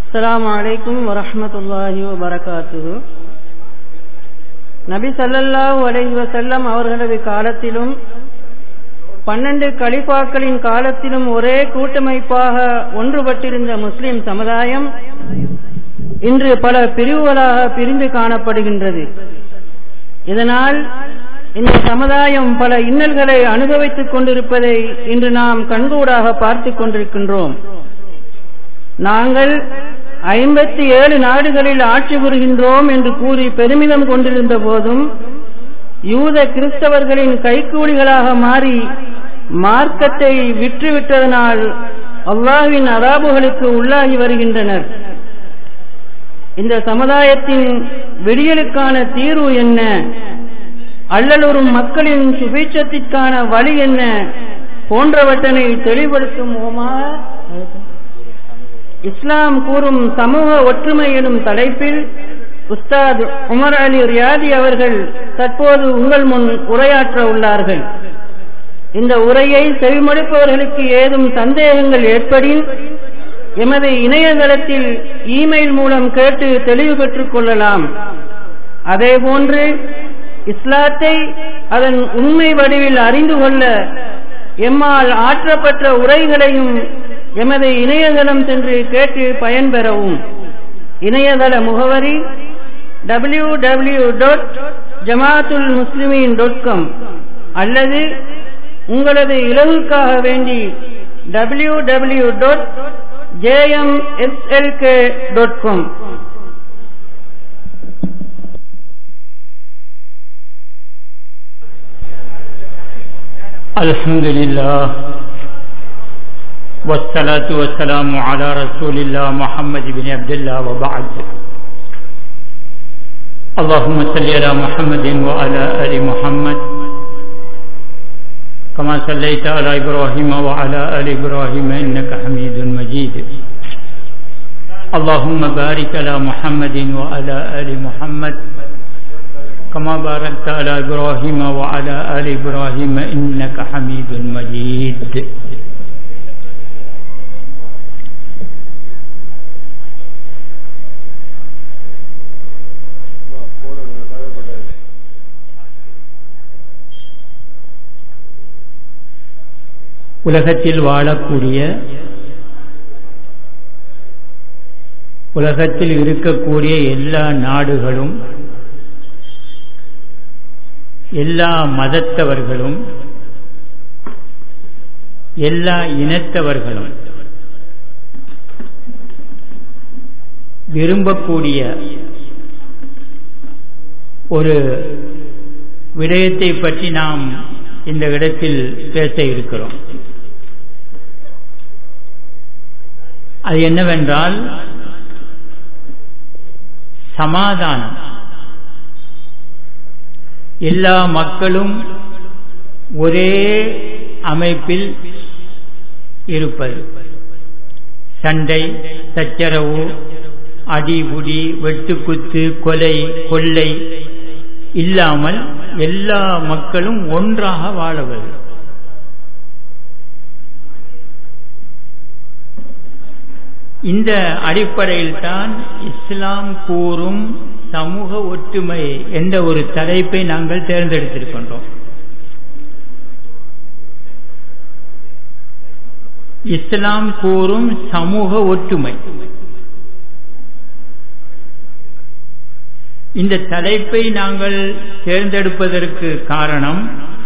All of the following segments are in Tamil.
السلام عليكم ورحمة الله وبركاته நபி சல்லல்லாஹு அலைஹி வஸல்லம் அவர்களது காலத்திலும் பன்னெண்டு கலிஃபாக்களின் காலத்திலும் ஒரே கூட்டமைப்பாக ஒன்றுபட்டிருந்த முஸ்லிம் சமுதாயம் இன்று பல பிரிவுகளாக பிரிந்து காணப்படுகின்றது இதனால் இந்த சமுதாயம் பல இன்னல்களை அனுபவித்துக் கொண்டிருப்பதை இன்று நாம் கண்கூடாக பார்த்துக் கொண்டிருக்கின்றோம் நாங்கள் ஐம்பத்தி ஏழு நாடுகளில் ஆட்சி புரிகின்றோம் என்று கூறி பெருமிதம் கொண்டிருந்த போதும் யூத கிறிஸ்தவர்களின் கைக்கூலிகளாக மாறி மார்க்கத்தை விற்றுவிட்டதனால் அல்லாஹ்வின் அராபுகளுக்கு உள்ளாகி வருகின்றனர் இந்த சமுதாயத்தின் விடியலுக்கான தீர்வு என்ன அல்லலுறும் மக்களின் சுபீட்சத்திற்கான வழி என்ன போன்றவற்றனை தெளிவுபடுத்துவோமாக இஸ்லாம் கூறும் சமூக ஒற்றுமை எனும் தலைப்பில் உஸ்தாத் உமர் அலி ரியாதி அவர்கள் தற்போது உங்கள் முன் உரையாற்ற உள்ளார்கள் இந்த உரையை செவிமடுப்பவர்களுக்கு ஏதும் சந்தேகங்கள் ஏற்படின் எமது இணையதளத்தில் இமெயில் மூலம் கேட்டு தெளிவு பெற்றுக் கொள்ளலாம் அதேபோன்று இஸ்லாத்தை அதன் உண்மை வடிவில் அறிந்து கொள்ள எம்மால் ஆற்றப்பட்ட உரைகளையும் எமது இணையதளம் சென்று கேட்டு பயன்பெறவும் இணையதள முகவரி டபிள்யூ டபிள்யூ டாட் ஜமாத்துல் முஸ்லிமின் டாட் காம் அல்லது உங்களது இலகுக்காக வேண்டி W W dot JMSLK dot com الحمد لله والصلاة والسلام على رسول الله محمد بن عبد الله وبعد اللهم صل على محمد وعلى آل محمد كما صليت على إبراهيم وعلى آل إبراهيم إنك حميد مجيد اللهم بارك على محمد وعلى آل محمد كما باركت على إبراهيم وعلى آل إبراهيم إنك حميد مجيد உலகத்தில் வாழக்கூடிய உலகத்தில் இருக்கக்கூடிய எல்லா நாடுகளும் எல்லா மதத்தவர்களும் எல்லா இனத்தவர்களும் விரும்பக்கூடிய ஒரு விடயத்தை பற்றி நாம் இந்த இடத்தில் பேச இருக்கிறோம் அது என்னவென்றால் சமாதானம் எல்லா மக்களும் ஒரே அமைப்பில் இருப்பது சண்டை சச்சரவு அடிபுடி வெட்டுக்குத்து கொலை கொள்ளை இல்லாமல் எல்லா மக்களும் ஒன்றாக வாழவது இந்த அடிப்படையில் தான் இஸ்லாம் கூறும் சமூக ஒற்றுமை என்ற ஒரு தலைப்பை நாங்கள் தேர்ந்தெடுத்திருக்கின்றோம் இஸ்லாம் கூறும் சமூக ஒற்றுமை இந்த தலைப்பை நாங்கள் தேர்ந்தெடுப்பதற்கு காரணம்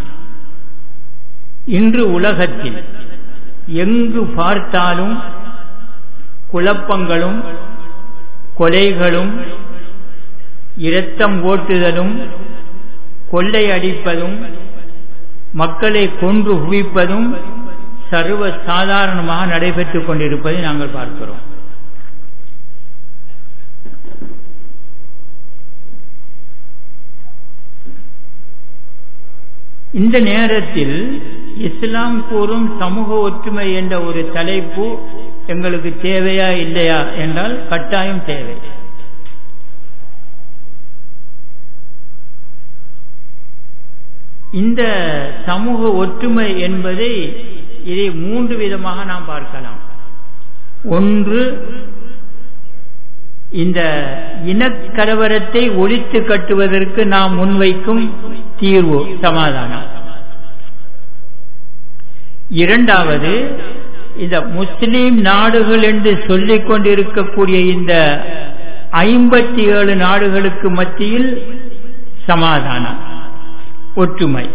இன்று உலகத்தில் எங்கு பார்த்தாலும் குழப்பங்களும் கொலைகளும் இரத்தம் ஓட்டுதலும் கொள்ளை அடிப்பதும் மக்களை கொன்று குவிப்பதும் சர்வ சாதாரணமாக நடைபெற்றுக் கொண்டிருப்பதை நாங்கள் பார்க்கிறோம் இந்த நேரத்தில் இஸ்லாம் கூறும் சமூக ஒற்றுமை என்ற ஒரு தலைப்பு எங்களுக்கு தேவையா இல்லையா என்றால் கட்டாயம் தேவை இந்த சமூக ஒற்றுமை என்பதை இதை மூன்று விதமாக நாம் பார்க்கலாம் ஒன்று இந்த இனக்கலவரத்தை ஒழித்து கட்டுவதற்கு நாம் முன்வைக்கும் தீர்வு சமாதானம் இரண்டாவது இந்த முஸ்லிம் நாடுகள் என்று சொல்லிக் கொண்டிருக்கக்கூடிய இந்த ஐம்பத்தி ஏழு நாடுகளுக்கு மத்தியில் சமாதானம் ஒற்றுமை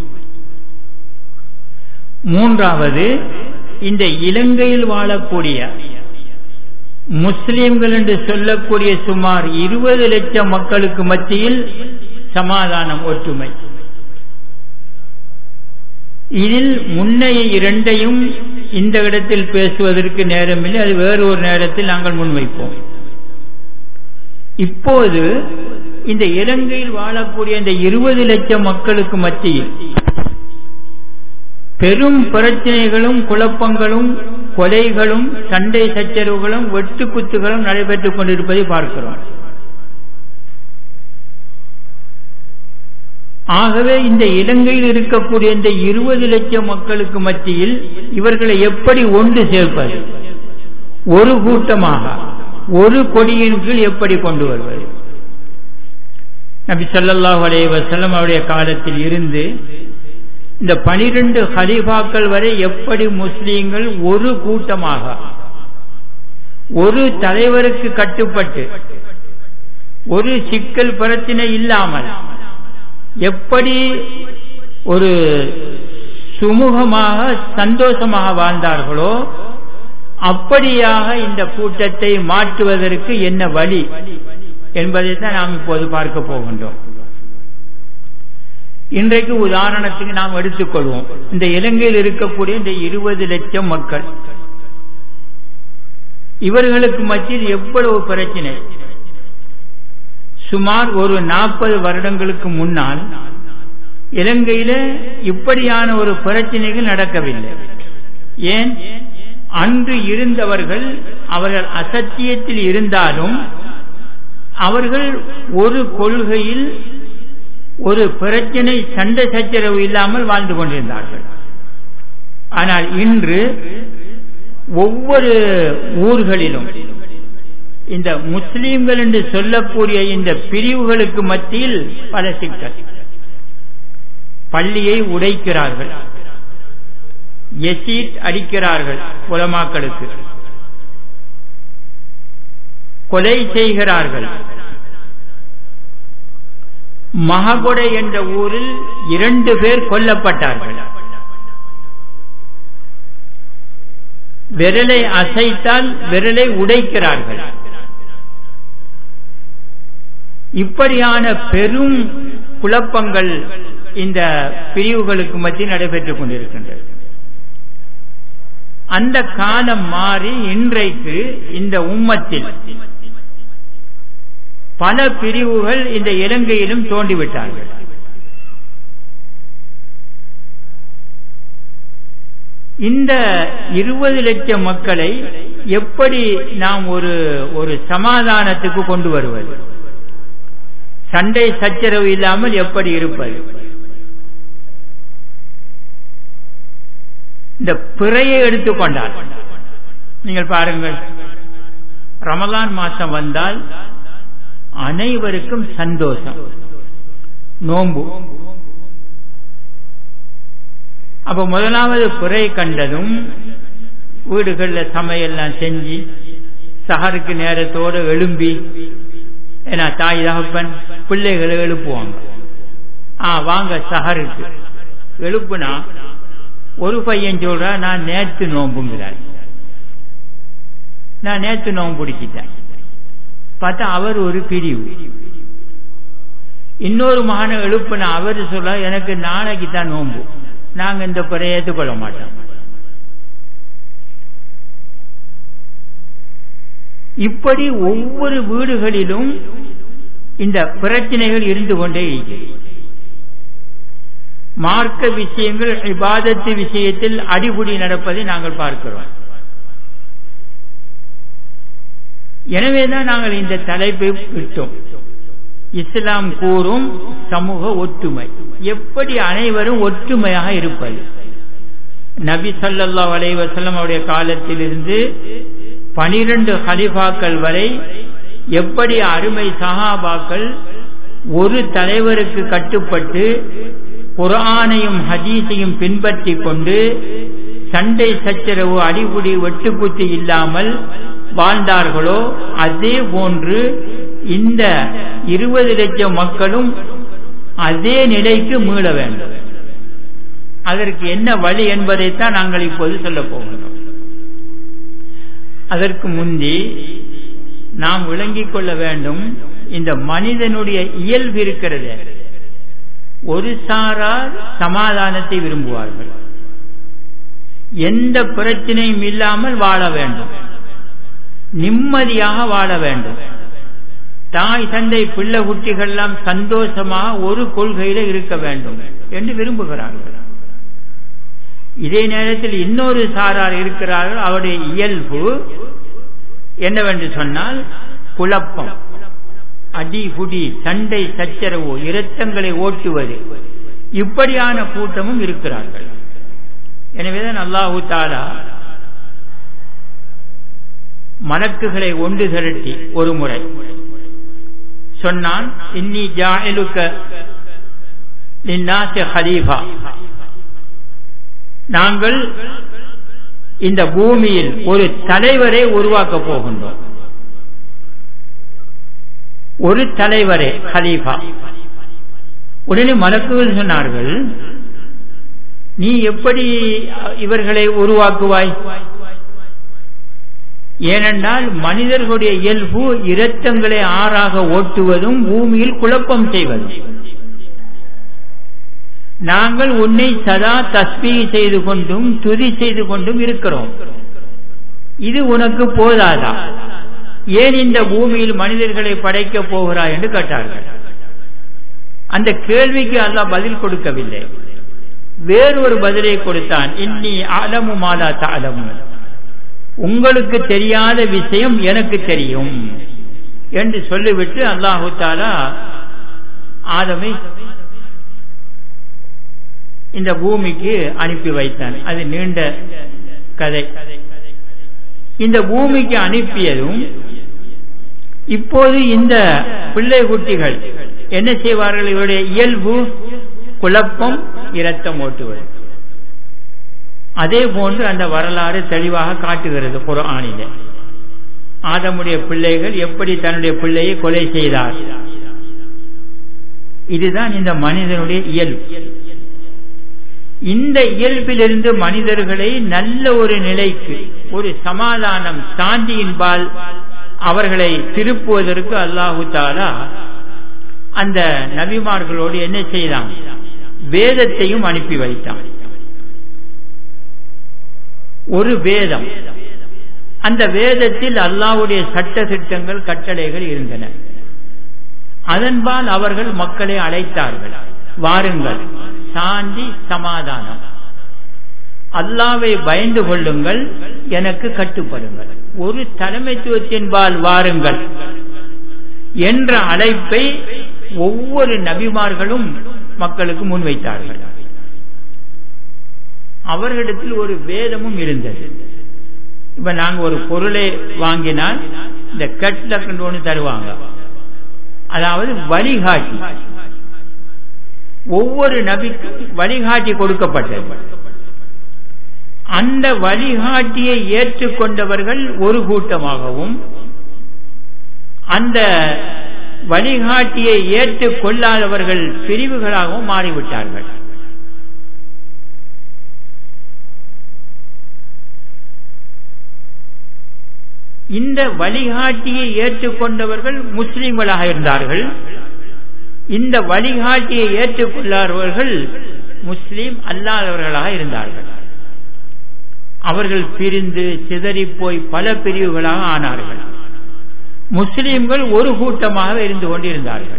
மூன்றாவது இந்த இலங்கையில் வாழக்கூடிய முஸ்லிம்கள் என்று சொல்லக்கூடிய சுமார் இருபது லட்சம் மக்களுக்கு மத்தியில் சமாதானம் ஒற்றுமை இதில் முன்னைய இரண்டையும் இந்த இடத்தில் பேசுவதற்கு நேரமில்லை அது வேறு ஒரு நேரத்தில் நாங்கள் முன்வைப்போம் இப்போது இந்த இலங்கையில் வாழக்கூடிய இந்த இருபது லட்சம் மக்களுக்கு மத்தியில் பெரும் பிரச்சனைகளும் குழப்பங்களும் கொலைகளும் சண்டை சச்சரவுகளும் வெட்டு குத்துகளும் நடைபெற்றுக் கொண்டிருப்பதை பார்க்கிறோம் ஆகவே இந்த இலங்கையில் இருக்கக்கூடிய இந்த இருபது லட்சம் மக்களுக்கு மத்தியில் இவர்களை எப்படி ஒன்று சேர்ப்பது ஒரு கூட்டமாக ஒரு கொடியின் கீழ் எப்படி கொண்டு வருவது நபி ஸல்லல்லாஹு அலைஹி வஸல்லம் அவருடைய காலத்தில் இருந்து இந்த பனிரெண்டு ஹலீஃபாக்கள் வரை எப்படி முஸ்லீம்கள் ஒரு கூட்டமாக ஒரு தலைவருக்கு கட்டுப்பட்டு ஒரு சிக்கல் பிரச்சனை இல்லாமல் எப்படி ஒரு சுமூகமாக சந்தோஷமாக வாழ்ந்தார்களோ அப்படியாக இந்த கூட்டத்தை மாற்றுவதற்கு என்ன வழி என்பதை தான் நாம் இப்போது பார்க்க போகின்றோம் இன்றைக்கு உதாரணத்துக்கு நாம் எடுத்துக்கொள்வோம் இந்த இலங்கையில் இருக்கக்கூடிய இந்த இருபது லட்சம் மக்கள் இவர்களுக்கு மத்தியில் எவ்வளவு பிரச்சனை சுமார் ஒரு நாற்பது வருடங்களுக்கு முன்னால் இலங்கையில இப்படியான ஒரு பிரச்சனைகள் நடக்கவில்லை ஏன் அன்று இருந்தவர்கள் அவர்கள் அசத்தியத்தில் இருந்தாலும் அவர்கள் ஒரு கொள்கையில் ஒரு பிரச்சனை சண்டை சச்சரவு இல்லாமல் வாழ்ந்து கொண்டிருந்தார்கள் ஆனால் இன்று ஒவ்வொரு ஊர்களிலும் இந்த முஸ்லீம்கள் என்று சொல்லக்கூடிய இந்த பிரிவுகளுக்கு மத்தியில் பல சிக்கல் பள்ளியை உடைக்கிறார்கள் எசீட் அடிக்கிறார்கள் உலமாக்களுக்கு கொலை செய்கிறார்கள் மகபொடை என்ற ஊரில் இரண்டு பேர் கொல்லப்பட்டார்கள் விரலை அசைத்தால் விரலை உடைக்கிறார்கள் இப்படியான பெரும் குழப்பங்கள் இந்த பிரிவுகளுக்கு மத்தியில் நடைபெற்றுக் கொண்டிருக்கின்றது அந்த காலம் மாறி இன்றைக்கு இந்த உம்மத்தில் பல பிரிவுகள் இந்த இலங்கையிலும் தோண்டிவிட்டார்கள் இந்த இருபது லட்சம் மக்களை எப்படி நாம் ஒரு ஒரு சமாதானத்துக்கு கொண்டு வருவது சண்டை சச்சரவு இல்லாமல் எப்படி இருப்பது இந்த பிறையை எடுத்துக்கொண்டால் நீங்கள் பாருங்கள் ரமலான் மாசம் வந்தால் அனைவருக்கும் சந்தோஷம் நோம்பு அப்ப முதலாவது குறை கண்டதும் வீடுகளில் சமையல்லாம் செஞ்சு சஹருக்கு நேரத்தோடு எழும்பி ஏன்னா தாய் தகப்பன் பிள்ளைகளை எழுப்புவாங்க ஆ வாங்க சஹருக்கு எழுப்புனா ஒரு பையன் சொல்றா நான் நேற்று நோம்புங்கிறார் நான் நேற்று நோம்பு பிடிச்சிட்டேன் பார்த்தா அவர் ஒரு பிரிவு இன்னொரு மகனை எழுப்புன அவர் சொல்ல எனக்கு நாளைக்கு தான் நோம்பு நாங்க இந்த குறை ஏற்றுக்கொள்ள மாட்டோம் இப்படி ஒவ்வொரு வீடுகளிலும் இந்த பிரச்சனைகள் இருந்து கொண்டே இருக்கிறது மார்க்க விஷயங்கள் இபாதத்து விஷயத்தில் அடிபுடி நடப்பதை நாங்கள் பார்க்கிறோம் எனவேதான் நாங்கள் இந்த தலைப்பை விட்டோம் இஸ்லாம் கூறும் சமூக ஒற்றுமை எப்படி அனைவரும் ஒற்றுமையாக இருப்பது நபி சல்லா அலைவசல்லம் அவருடைய காலத்திலிருந்து பனிரெண்டு ஹலிஃபாக்கள் வரை எப்படி அருமை சஹாபாக்கள் ஒரு தலைவருக்கு கட்டுப்பட்டு குரானையும் ஹதீஸையும் பின்பற்றி கொண்டு சண்டை சச்சரவு அடிபுடி வெட்டுக்குத்தி இல்லாமல் வாழ்ந்தார்களோ அதே போன்று இந்த இருபது லட்சம் மக்களும் அதே நிலைக்கு மீள வேண்டும் அதற்கு என்ன வழி என்பதைத்தான் நாங்கள் இப்போது சொல்ல போகிறோம் அதற்கு முந்தி நாம் விளங்கிக் கொள்ள வேண்டும் இந்த மனிதனுடைய இயல்பு இருக்கிறது ஒரு சாரார் சமாதானத்தை விரும்புவார்கள் எந்த பிரச்சனையும் இல்லாமல் வாழ வேண்டும் நிம்மதியாக வாழ வேண்டும் தாய் தந்தை பிள்ளை குட்டிகள் எல்லாம் சந்தோஷமாக ஒரு கொள்கையில இருக்க வேண்டும் என்று விரும்புகிறார்கள் இதே நேரத்தில் இன்னொரு சாரார் இருக்கிறார்கள் அவருடைய இயல்பு என்னவென்று சொன்னால் குழப்பம் அடி புடி சண்டை சச்சரவு இரத்தங்களை ஓட்டுவது இப்படியான கூட்டமும் இருக்கிறார்கள் எனவேதான் அல்லாஹு தாலா மலக்குகளை ஒன்று திரட்டி ஒரு முறை சொன்னான் இன்னி ஜாயலுக்க ஹலீஃபா நாங்கள் இந்த பூமியில் ஒரு தலைவரை உருவாக்க போகின்றோம் ஒரு தலைவரே ஹலீஃபா உடனே மலக்குகள் சொன்னார்கள் நீ எப்படி இவர்களை உருவாக்குவாய் ஏனென்றால் மனிதர்களுடைய இயல்பு இரத்தங்களை ஆறாக ஓட்டுவதும் பூமியில் குழப்பம் செய்வதும் நாங்கள் உன்னை சதா தஸ்மீ செய்து கொண்டும் துதி செய்து கொண்டும் இருக்கிறோம் இது உனக்கு போதாதா ஏன் இந்த பூமியில் மனிதர்களை படைக்க போகிறாய் என்று கேட்டார்கள் அந்த கேள்விக்கு அல்லாஹ் பதில் கொடுக்கவில்லை வேறொரு பதிலை கொடுத்தான் இன்னி அலமு மாலா தாலமு உங்களுக்கு தெரியாத விஷயம் எனக்கு தெரியும் என்று சொல்லிவிட்டு அல்லாஹு தாலா ஆதமை இந்த பூமிக்கு அனுப்பி வைத்தான் அது நீண்ட கதை இந்த பூமிக்கு அனுப்பியதும் இப்போது இந்த பிள்ளை குட்டிகள் என்ன செய்வார்கள் இவருடைய இயல்பு குழப்பம் இரத்தம் ஓட்டுவது அதே போன்று அந்த வரலாறு தெளிவாக காட்டுகிறது குரானிலே ஆதமுடைய பிள்ளைகள் எப்படி தன்னுடைய பிள்ளையை கொலை செய்தார் இதுதான் இந்த மனிதனுடைய இயல்பு இந்த இயல்பிலிருந்து மனிதர்களை நல்ல ஒரு நிலைக்கு ஒரு சமாதானம் சாந்தியின்பால் அவர்களை திருப்புவதற்கு அல்லாஹு தாலா அந்த நபிமார்களோடு என்ன செய்தான் வேதத்தையும் அனுப்பி வைத்தான் ஒரு வேதம் அந்த வேதத்தில் அல்லாவுடைய சட்ட திட்டங்கள் கட்டளைகள் இருந்தன அதன்பால் அவர்கள் மக்களை அழைத்தார்கள் வாருங்கள் சாந்தி சமாதானம் அல்லாவை பயந்து கொள்ளுங்கள் எனக்கு கட்டுப்படுங்கள் ஒரு தலைமைத்துவத்தின்பால் வாருங்கள் என்ற அழைப்பை ஒவ்வொரு நபிமார்களும் மக்களுக்கு முன்வைத்தார்கள் அவர்களிடத்தில் ஒரு வேதமும் இருந்தது இப்ப நாங்க ஒரு பொருளை வாங்கினால் இந்த கட்லக்கண்டு ஒன்று தருவாங்க அதாவது வழிகாட்டி ஒவ்வொரு நபிக்கும் வழிகாட்டி கொடுக்கப்பட்டது அந்த வழிகாட்டியை ஏற்றுக்கொண்டவர்கள் ஒரு கூட்டமாகவும் அந்த வழிகாட்டியை ஏற்றுக்கொள்ளாதவர்கள் பிரிவுகளாகவும் மாறிவிட்டார்கள் இந்த வழிகாட்டியை ஏற்றுக்கொண்டவர்கள் முஸ்லிம்களாக இருந்தார்கள் இந்த வழிகாட்டியை ஏற்றுக்கொள்ளாதவர்கள் முஸ்லீம் அல்லாதவர்களாக இருந்தார்கள் அவர்கள் பிரிந்து சிதறி போய் பல பிரிவுகளாக ஆனார்கள் முஸ்லிம்கள் ஒரு கூட்டமாக இருந்து கொண்டிருந்தார்கள்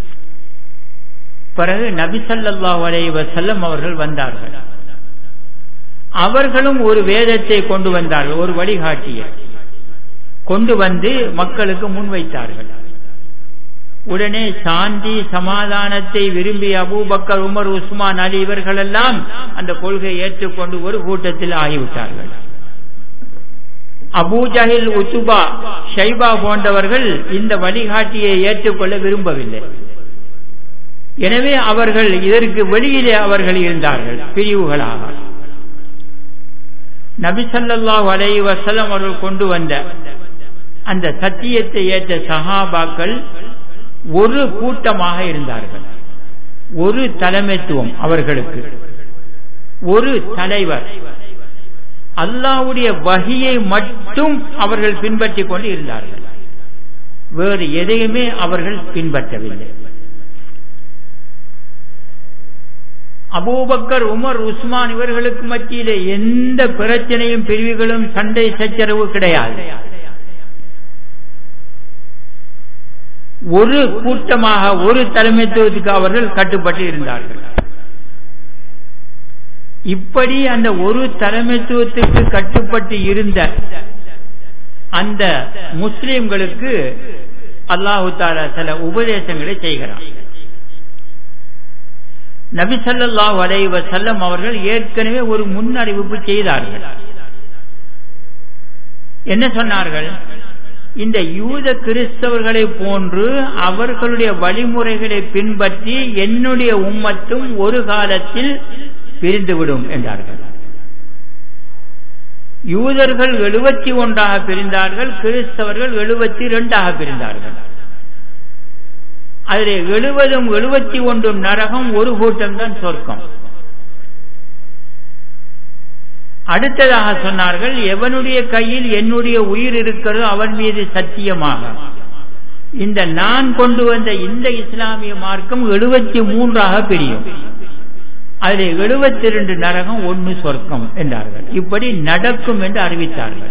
பிறகு நபிசல்லா வலைவ செல்லம் அவர்கள் வந்தார்கள் அவர்களும் ஒரு வேதத்தை கொண்டு வந்தார்கள் ஒரு வழிகாட்டியை கொண்டு வந்து மக்களுக்கு முன்வைத்தார்கள் உடனே சாந்தி சமாதானத்தை விரும்பிய அபூபக்கர் உமர் உஸ்மான் அலி இவர்கள் எல்லாம் அந்த கொள்கையை ஏற்றுக்கொண்டு ஒரு கூட்டத்தில் ஆகிவிட்டார்கள் அபூஜஹில் உத்துபா ஷைபா போன்றவர்கள் இந்த வழிகாட்டியை ஏற்றுக்கொள்ள விரும்பவில்லை எனவே அவர்கள் இதற்கு வெளியிலே அவர்கள் இருந்தார்கள் பிரிவுகளாக நபிசல்லாஹ் அலை வசலம் அவர்கள் கொண்டு வந்த அந்த சத்தியத்தை ஏற்ற சஹாபாக்கள் ஒரு கூட்டமாக இருந்தார்கள் ஒரு தலைமைத்துவம் அவர்களுக்கு ஒரு தலைவர் அல்லாவுடைய வகையை மட்டும் அவர்கள் பின்பற்றி கொண்டு இருந்தார்கள் வேறு எதையுமே அவர்கள் பின்பற்றவில்லை அபூபக்கர் உமர் உஸ்மான் இவர்களுக்கு மத்தியிலே எந்த பிரச்சனையும் பிரிவுகளும் சண்டை சச்சரவு கிடையாது ஒரு கூட்டமாக ஒரு தலைமைத்துவத்துக்கு அவர்கள் கட்டுப்பட்டு இருந்தார்கள் இப்படி அந்த ஒரு தலைமைத்துவத்துக்கு கட்டுப்பட்டு இருந்த அந்த முஸ்லிம்களுக்கு அல்லாஹு தாலா சில உபதேசங்களை செய்கிறான் நபிசல்லாஹ் அலைவ செல்லம் அவர்கள் ஏற்கனவே ஒரு முன்னறிவிப்பு செய்தார்கள் என்ன சொன்னார்கள் இந்த யூத கிறிஸ்தவர்களை போன்று அவர்களுடைய வழிமுறைகளை பின்பற்றி என்னுடைய உம்மத்தும் ஒரு காலத்தில் பிரிந்துவிடும் என்றார்கள் யூதர்கள் எழுபத்தி ஒன்றாக பிரிந்தார்கள் கிறிஸ்தவர்கள் எழுபத்தி இரண்டாக பிரிந்தார்கள் அதில் எழுபதும் எழுபத்தி ஒன்றும் நரகம் ஒரு கூட்டம் தான் சொர்க்கம் அடுத்ததாக சொன்னார்கள் எவனுடைய கையில் என்னுடைய உயிர் இருக்கிறதோ அவன் மீது சத்தியமாக இந்த நான் கொண்டு வந்த இந்த இஸ்லாமிய மார்க்கம் எழுபத்தி மூன்றாக பிரியும் அதில் எழுபத்தி இரண்டு நரகம் ஒன்னு சொர்க்கம் என்றார்கள் இப்படி நடக்கும் என்று அறிவித்தார்கள்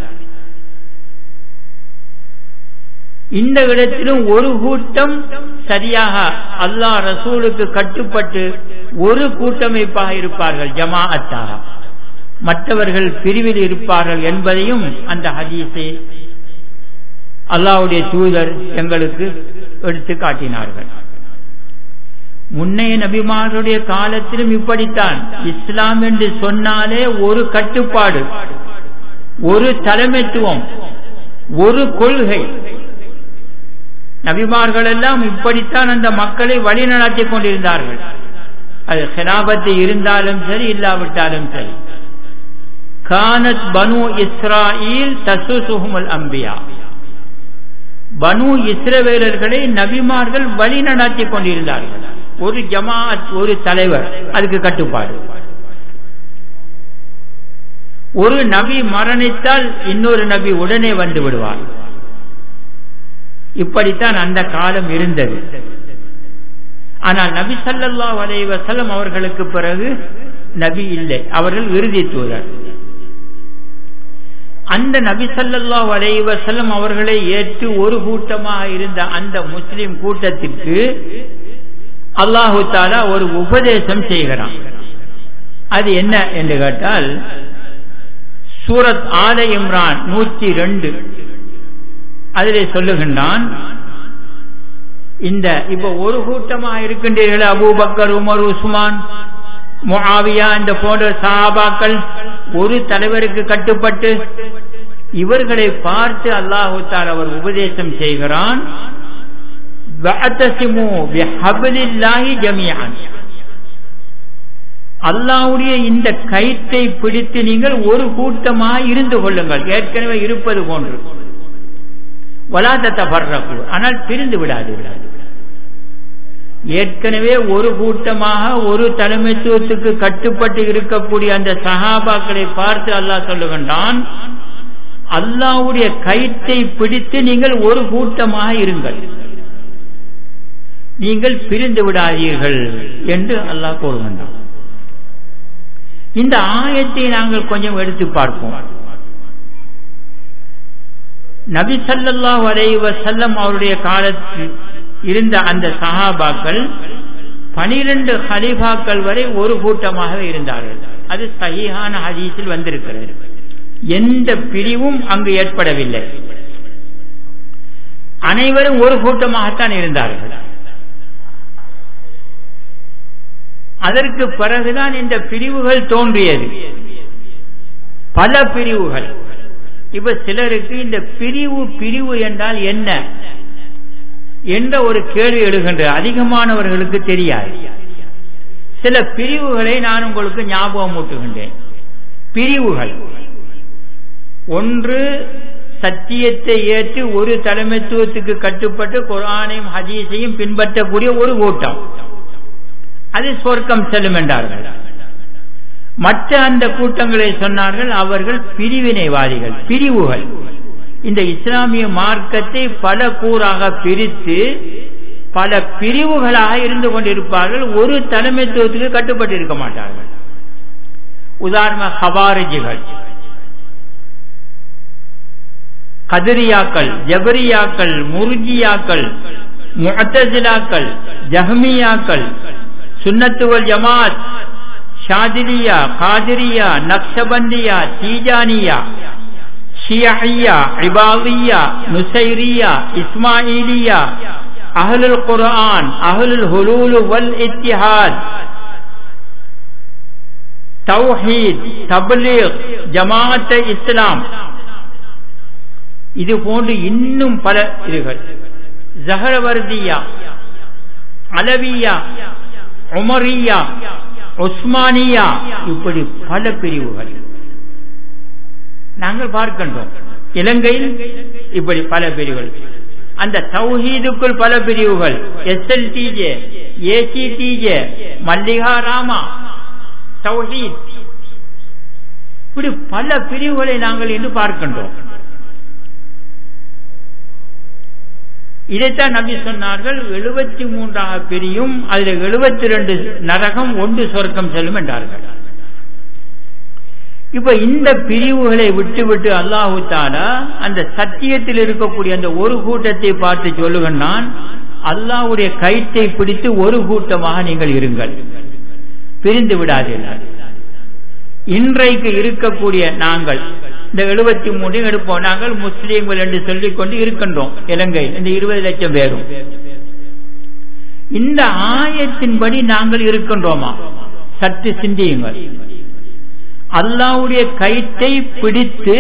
இந்த இடத்திலும் ஒரு கூட்டம் சரியாக அல்லாஹ் ரசூலுக்கு கட்டுப்பட்டு ஒரு கூட்டமைப்பாக இருப்பார்கள் ஜமாஅத்தாக மற்றவர்கள் பிரிவில் இருப்பார்கள் என்பதையும் அந்த ஹதீஸை அல்லாவுடைய தூதர் எங்களுக்கு எடுத்து காட்டினார்கள் முன்னைய நபிமார்களுடைய காலத்திலும் இப்படித்தான் இஸ்லாம் என்று சொன்னாலே ஒரு கட்டுப்பாடு ஒரு தலைமைத்துவம் ஒரு கொள்கை நபிமார்கள் எல்லாம் இப்படித்தான் அந்த மக்களை வழிநடத்தி கொண்டிருந்தார்கள் அது ஹிலாபத்து இருந்தாலும் சரி இல்லாவிட்டாலும் சரி கானத் பனு இஸ்ராயில் தசுசுகுமல் அம்பியா பனு இஸ்ரவேலர்களை நபிமார்கள் வழி நடத்தி கொண்டிருந்தார்கள் ஒரு ஜமாத் ஒரு தலைவர் அதுக்கு கட்டுப்பாடு ஒரு நபி மரணித்தால் இன்னொரு நபி உடனே வந்து விடுவார் இப்படித்தான் அந்த காலம் இருந்தது ஆனால் நபி சல்லல்லா வலைவசலம் அவர்களுக்கு பிறகு நபி இல்லை அவர்கள் இறுதி தூதர் அந்த நபி சல்லல்லா வலைவசலம் அவர்களை ஏற்று ஒரு கூட்டமாக இருந்த அந்த முஸ்லிம் கூட்டத்திற்கு அல்லாஹு தாலா ஒரு உபதேசம் செய்கிறான் அது என்ன என்று கேட்டால் சூரத் ஆல இம்ரான் நூற்றி ரெண்டு அதிலே சொல்லுகின்றான் இந்த இப்ப ஒரு கூட்டமாக இருக்கின்றீர்கள் அபூபக்கர் உமர் உஸ்மான் முஆவியா இந்த போன்ற சாபாக்கள் ஒரு தலைவருக்கு கட்டுப்பட்டு இவர்களை பார்த்து அல்லாஹு தால் அவர் உபதேசம் செய்கிறான் அல்லாவுடைய இந்த கயிற்றை பிடித்து நீங்கள் ஒரு கூட்டமாக இருந்து கொள்ளுங்கள் ஏற்கனவே இருப்பது போன்று வலாதத்தை பர்றப்பு ஆனால் பிரிந்து விடாதீர்கள் ஏற்கனவே ஒரு கூட்டமாக ஒரு தலைமைத்துவத்துக்கு கட்டுப்பட்டு இருக்கக்கூடிய அந்த சகாபாக்களை பார்த்து அல்லாஹ் சொல்லுகின்றான் அல்லாவுடைய கயிற்றை பிடித்து நீங்கள் ஒரு கூட்டமாக இருங்கள் நீங்கள் பிரிந்து விடாதீர்கள் என்று அல்லாஹ் கூறுகின்றான் இந்த ஆயத்தை நாங்கள் கொஞ்சம் எடுத்து பார்ப்போம் நபி சல்லாஹ் அலைவ செல்லம் அவருடைய காலத்தில் இருந்த அந்த சஹாபாக்கள் பனிரெண்டு ஹலிஃபாக்கள் வரை ஒரு கூட்டமாக இருந்தார்கள் அது சகிஹான ஹதீஸில் வந்திருக்கிறது எந்த பிரிவும் அங்கு ஏற்படவில்லை அனைவரும் ஒரு கூட்டமாகத்தான் இருந்தார்கள் அதற்கு பிறகுதான் இந்த பிரிவுகள் தோன்றியது பல பிரிவுகள் இப்ப சிலருக்கு இந்த பிரிவு பிரிவு என்றால் என்ன என்ற ஒரு கேள்வி எழுகின்ற அதிகமானவர்களுக்கு தெரியாது சில பிரிவுகளை நான் உங்களுக்கு ஞாபகம் ஊட்டுகின்றேன் பிரிவுகள் ஒன்று சத்தியத்தை ஏற்று ஒரு தலைமைத்துவத்துக்கு கட்டுப்பட்டு குரானையும் ஹதீஸையும் பின்பற்றக்கூடிய ஒரு கூட்டம் அது சொர்க்கம் செல்லும் என்றார்கள் மற்ற அந்த கூட்டங்களை சொன்னார்கள் அவர்கள் பிரிவினைவாதிகள் பிரிவுகள் இந்த இஸ்லாமிய மார்க்கத்தை பல கூறாக பிரித்து பல பிரிவுகளாக இருந்து கொண்டிருப்பார்கள் ஒரு தலைமைத்துவத்துக்கு கட்டுப்பட்டு இருக்க மாட்டார்கள் உதாரண ஹவாரிஜிகள் கதிரியாக்கள் ஜபரியாக்கள் முருஜியாக்கள் முஅத்தசிலாக்கள் ஜஹ்மியாக்கள் சுன்னத்துவல் ஜமாத் ஷாதிரியா காதிரியா நக்ஷபந்தியா தீஜானியா ஷியஹியா இபாவியா நுசைரியா இஸ்மாயிலியா அஹ்லுல் குர்ஆன் அஹ்லுல் ஹுலூல் வல் இத்திஹாத் தௌஹீத் தப்லீக் ஜமாஅத் இஸ்லாம் இது போன்று இன்னும் பல இதுகள் ஜஹரவர்தியா அலவியா உமரியா உஸ்மானியா இப்படி பல பிரிவுகள் நாங்கள் பார்க்கின்றோம் இலங்கையில் இப்படி பல பிரிவுகள் அந்த தௌஹீதுக்குள் பல பிரிவுகள் S L TJ AC TJ மல்லிகா ராமா தௌஹீத் இப்படி பல பிரிவுகளை நாங்கள் இன்று பார்க்கின்றோம் இதைத்தான் நம்பி சொன்னார்கள் எழுபத்தி மூன்றாக பிரியும் அதில் எழுபத்தி ரெண்டு நரகம் ஒன்று சொர்க்கம் செல்லும் என்றார்கள் இப்ப இந்த பிரிவுகளை விட்டு விட்டு அல்லாஹு தாலா அந்த சத்தியத்தில் இருக்கக்கூடிய அந்த ஒரு கூட்டத்தை பார்த்து சொல்லுகிறான் அல்லாஹுடைய கயிற்றை பிடித்து ஒரு கூட்டமாக நீங்கள் இருங்கள் பிரிந்து விடாதீர்கள் இன்றைக்கு இருக்கக்கூடிய நாங்கள் இந்த எழுபத்தி மூணு எடுப்போம் நாங்கள் முஸ்லீம்கள் என்று சொல்லிக் கொண்டு இருக்கின்றோம் இலங்கை இந்த இருபது லட்சம் பேரும் இந்த ஆயத்தின்படி நாங்கள் இருக்கின்றோமா சற்று சிந்தியுங்கள் அல்லாவுடைய கயிற்றை பிடித்து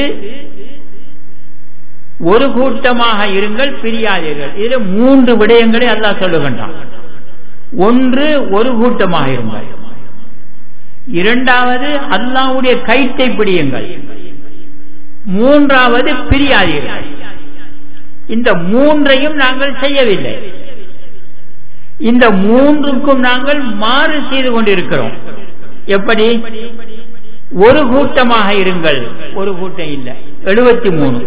ஒரு கூட்டமாக இருங்கள் பிரியாதீர்கள் இதுல மூன்று விடயங்களை அல்லாஹ் சொல்லுகின்றான் ஒன்று ஒரு கூட்டமாக இருங்கள் இரண்டாவது அல்லாவுடைய கயிற்றை பிடியுங்கள் மூன்றாவது பிரியாதீர்கள் இந்த மூன்றையும் நாங்கள் செய்யவில்லை இந்த மூன்றுக்கும் நாங்கள் மாறு செய்து கொண்டிருக்கிறோம் எப்படி ஒரு கூட்டமாக இருங்கள் ஒரு கூட்டம் இல்லை எழுபத்தி மூணு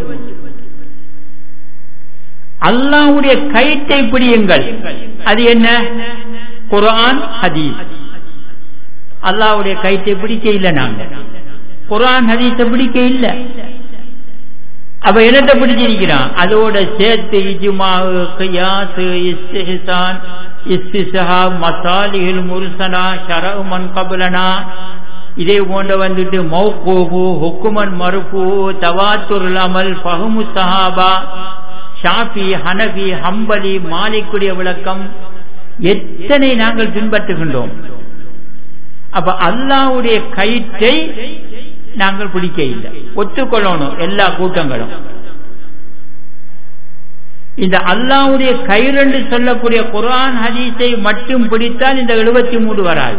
அல்லாவுடைய கயிற்றை பிடியுங்கள் அது என்ன குரான் ஹதீஸ் அல்லாவுடைய கயிற்றை பிடிக்க இல்லை நாங்க குரான் ஹதீஸை பிடிக்க இல்லை அப்ப என்னத்தை பிடிச்சிருக்கிறான் அதோட சேர்த்து இஜுமாவு கியாசு இஸ்திஹான் இஸ்திசஹா மசாலிஹில் முர்சனா ஷரவு மன் கபலனா இதே போன்ற வந்துட்டு மௌகூபு ஹுக்குமன் மறுப்பு தவாத்துர் அமல் பஹமு சஹாபா ஷாஃபி ஹனபி ஹம்பலி மாலிக்குடைய விளக்கம் எத்தனை நாங்கள் பின்பற்றுகின்றோம் அப்ப அல்லாவுடைய கயிற்றை நாங்கள் பிடிக்க இல்லை ஒத்துக்கொள்ளணும் எல்லா கூட்டங்களும் இந்த அல்லாவுடைய கயிறு சொல்லக்கூடிய குரான் ஹதீஸை மட்டும் பிடித்தால் இந்த எழுபத்தி மூன்று வராது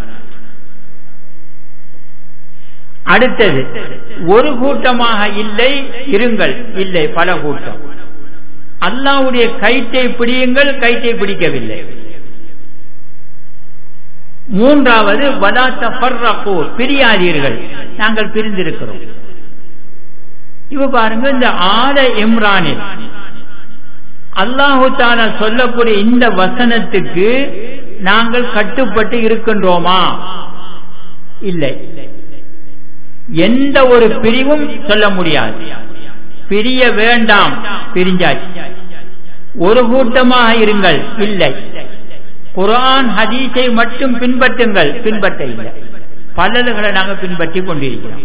அடுத்தது ஒரு கூட்டமாக இல்லை இருங்கள் இல்லை பல கூட்டம் அல்லாவுடைய கயிற்றை பிடியுங்கள் கயிற்றை பிடிக்கவில்லை மூன்றாவது பிரியாதீர்கள் நாங்கள் பிரிந்திருக்கிறோம் இப்ப பாருங்க இந்த ஆல இம்ரானில் அல்லாஹு தாலா சொல்லக்கூடிய இந்த வசனத்துக்கு நாங்கள் கட்டுப்பட்டு இருக்கின்றோமா இல்லை எந்த ஒரு பிரிவும் சொல்ல முடியாது பிரிய வேண்டாம் பிரிஞ்சாச்சு ஒரு கூட்டமாக இருங்கள் இல்லை குரான் ஹதீஸை மட்டும் பின்பற்றுங்கள் பின்பற்ற இல்லை பலதுகளை நாங்கள் பின்பற்றி கொண்டிருக்கிறோம்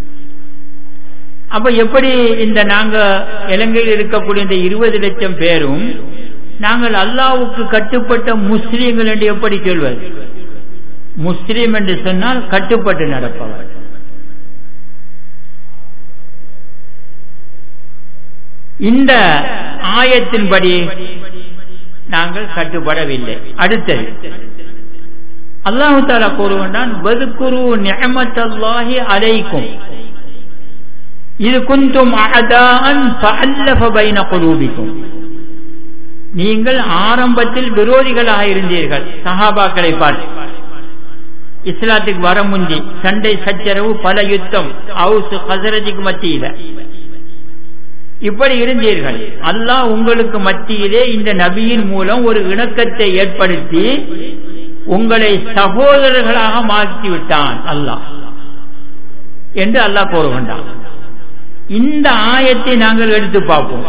அப்ப எப்படி இந்த நாங்க இலங்கையில் இருக்கக்கூடிய இந்த இருபது லட்சம் பேரும் நாங்கள் அல்லாவுக்கு கட்டுப்பட்ட முஸ்லீம்கள் என்று எப்படி சொல்வது முஸ்லீம் என்று சொன்னால் கட்டுப்பட்டு நடப்பவர் இந்த ஆயத்தின்படி நாங்கள் கட்டுப்படவில்லை அடுத்தது அல்லாஹு தாலா கூறுகின்றான் வதுக்குரு நியமத்தல்லாஹி அலைக்கும் இது குந்தும் அதான் பைன குலூபிக்கும் நீங்கள் ஆரம்பத்தில் விரோதிகளாக இருந்தீர்கள் சஹாபாக்களை பார்த்து இஸ்லாத்துக்கு வர முந்தி சண்டை சச்சரவு பல யுத்தம் ஹவுஸ் ஹசரஜுக்கு மத்தியில இப்படி இருந்தீர்கள் அல்லாஹ் உங்களுக்கு மத்தியிலே இந்த நபியின் மூலம் ஒரு இணக்கத்தை ஏற்படுத்தி உங்களை சகோதரர்களாக மாற்றிவிட்டான் அல்லாஹ் என்று அல்லாஹ் கூறுகின்றான் இந்த ஆயத்தை நாங்கள் எடுத்து பார்ப்போம்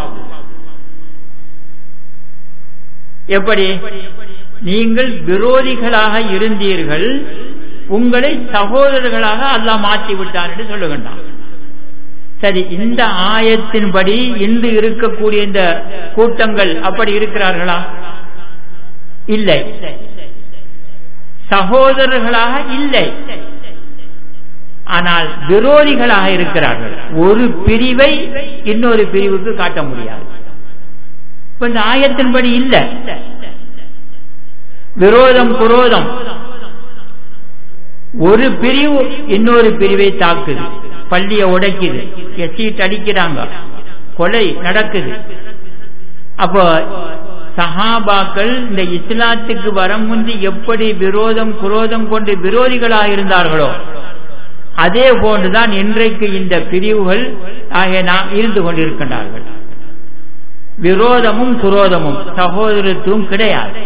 எப்படி நீங்கள் விரோதிகளாக இருந்தீர்கள் உங்களை சகோதரர்களாக அல்லாஹ் மாற்றி விட்டான் என்று சொல்லுகின்றான் சரி இந்த ஆயத்தின்படி இன்று இருக்கக்கூடிய இந்த கூட்டங்கள் அப்படி இருக்கிறார்களா இல்லை சகோதரர்களாக இல்லை ஆனால் விரோதிகளாக இருக்கிறார்கள் ஒரு பிரிவை இன்னொரு பிரிவுக்கு காட்ட முடியாது இப்ப இந்த ஆயத்தின்படி இல்ல விரோதம் குரோதம் ஒரு பிரிவு இன்னொரு பிரிவை தாக்குது பள்ளிய உடைக்குது சீட் அடிக்கிறாங்க கொலை நடக்குது அப்போ சஹாபாக்கள் இந்த இஸ்லாத்துக்கு வர முந்தி எப்படி விரோதம் குரோதம் கொண்டு விரோதிகளாக இருந்தார்களோ அதே போன்றுதான் இன்றைக்கு இந்த பிரிவுகள் ஆகிய நாம் இருந்து கொண்டிருக்கின்றார்கள் விரோதமும் குரோதமும் சகோதரத்துவம் கிடையாது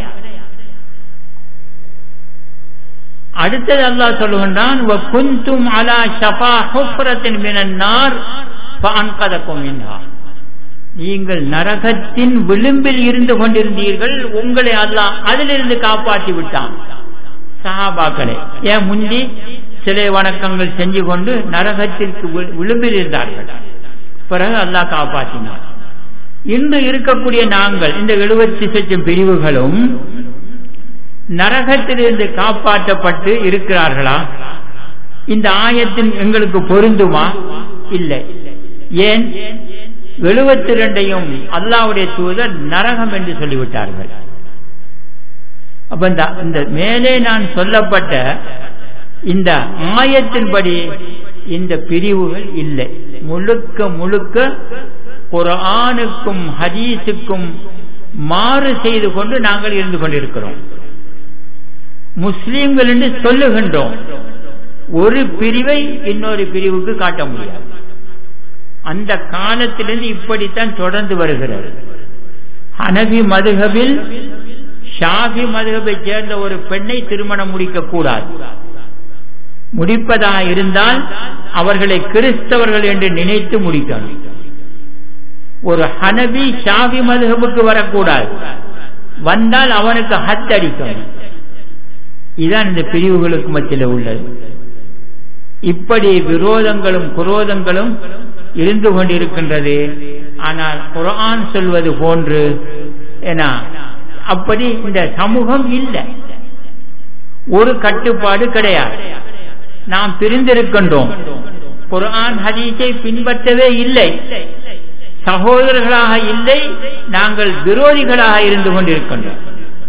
அடுத்தது அல்லாஹ் சொல்லுகின்றான் குந்தும் அலா ஷபா ஹுப்ரத்தின் மினன்னார் அன்கதக்கும் நீங்கள் நரகத்தின் விளிம்பில் இருந்து கொண்டிருந்தீர்கள் உங்களை அல்லாஹ் அதிலிருந்து காப்பாற்றி விட்டான் சஹாபாக்களே ஏன் முந்தி சிலை வணக்கங்கள் செஞ்சு கொண்டு நரகத்திற்கு விளிம்பில் இருந்தார்கள் பிறகு அல்லாஹ் காப்பாற்றினார் இன்று இருக்கக்கூடிய நாங்கள் இந்த எழுபத்தி லட்சம் பிரிவுகளும் நரகத்திலிருந்து காப்பாற்றப்பட்டு இருக்கிறார்களா இந்த ஆயத்தின் எங்களுக்கு பொருந்துமா இல்லை ஏன் எழுபத்தி ரெண்டையும் அல்லாவுடைய தூதர் நரகம் என்று சொல்லிவிட்டார்கள் அப்ப இந்த மேலே நான் சொல்லப்பட்ட இந்த ஆயத்தின்படி இந்த பிரிவுகள் இல்லை முழுக்க முழுக்க குரானுக்கும் ஹதீஸுக்கும் மாறு செய்து கொண்டு நாங்கள் இருந்து கொண்டிருக்கிறோம் முஸ்லீம்கள் என்று சொல்லுகின்றோம் ஒரு பிரிவை இன்னொரு பிரிவுக்கு காட்ட முடியாது அந்த காலத்திலிருந்து இப்படித்தான் தொடர்ந்து வருகிறது ஹனபி மதுகபில் ஷாஃபி மதுகபை சேர்ந்த ஒரு பெண்ணை திருமணம் முடிக்க கூடாது முடிப்பதாக இருந்தால் அவர்களை கிறிஸ்தவர்கள் என்று நினைத்து முடிக்கணும் ஒரு ஹனபி ஷாஃபி மதுகபுக்கு வரக்கூடாது வந்தால் அவனுக்கு ஹத் அடிக்கணும் இதுதான் இந்த பிரிவுகளுக்கு மத்தியில் உள்ளது இப்படி விரோதங்களும் குரோதங்களும் இருந்து கொண்டிருக்கின்றது ஆனால் குரான் சொல்வது போன்று ஏன்னா அப்படி இந்த சமூகம் இல்லை ஒரு கட்டுப்பாடு கிடையாது நாம் பிரிந்திருக்கின்றோம் குரான் ஹதீஸை பின்பற்றவே இல்லை சகோதரர்களாக இல்லை நாங்கள் விரோதிகளாக இருந்து கொண்டிருக்கின்றோம்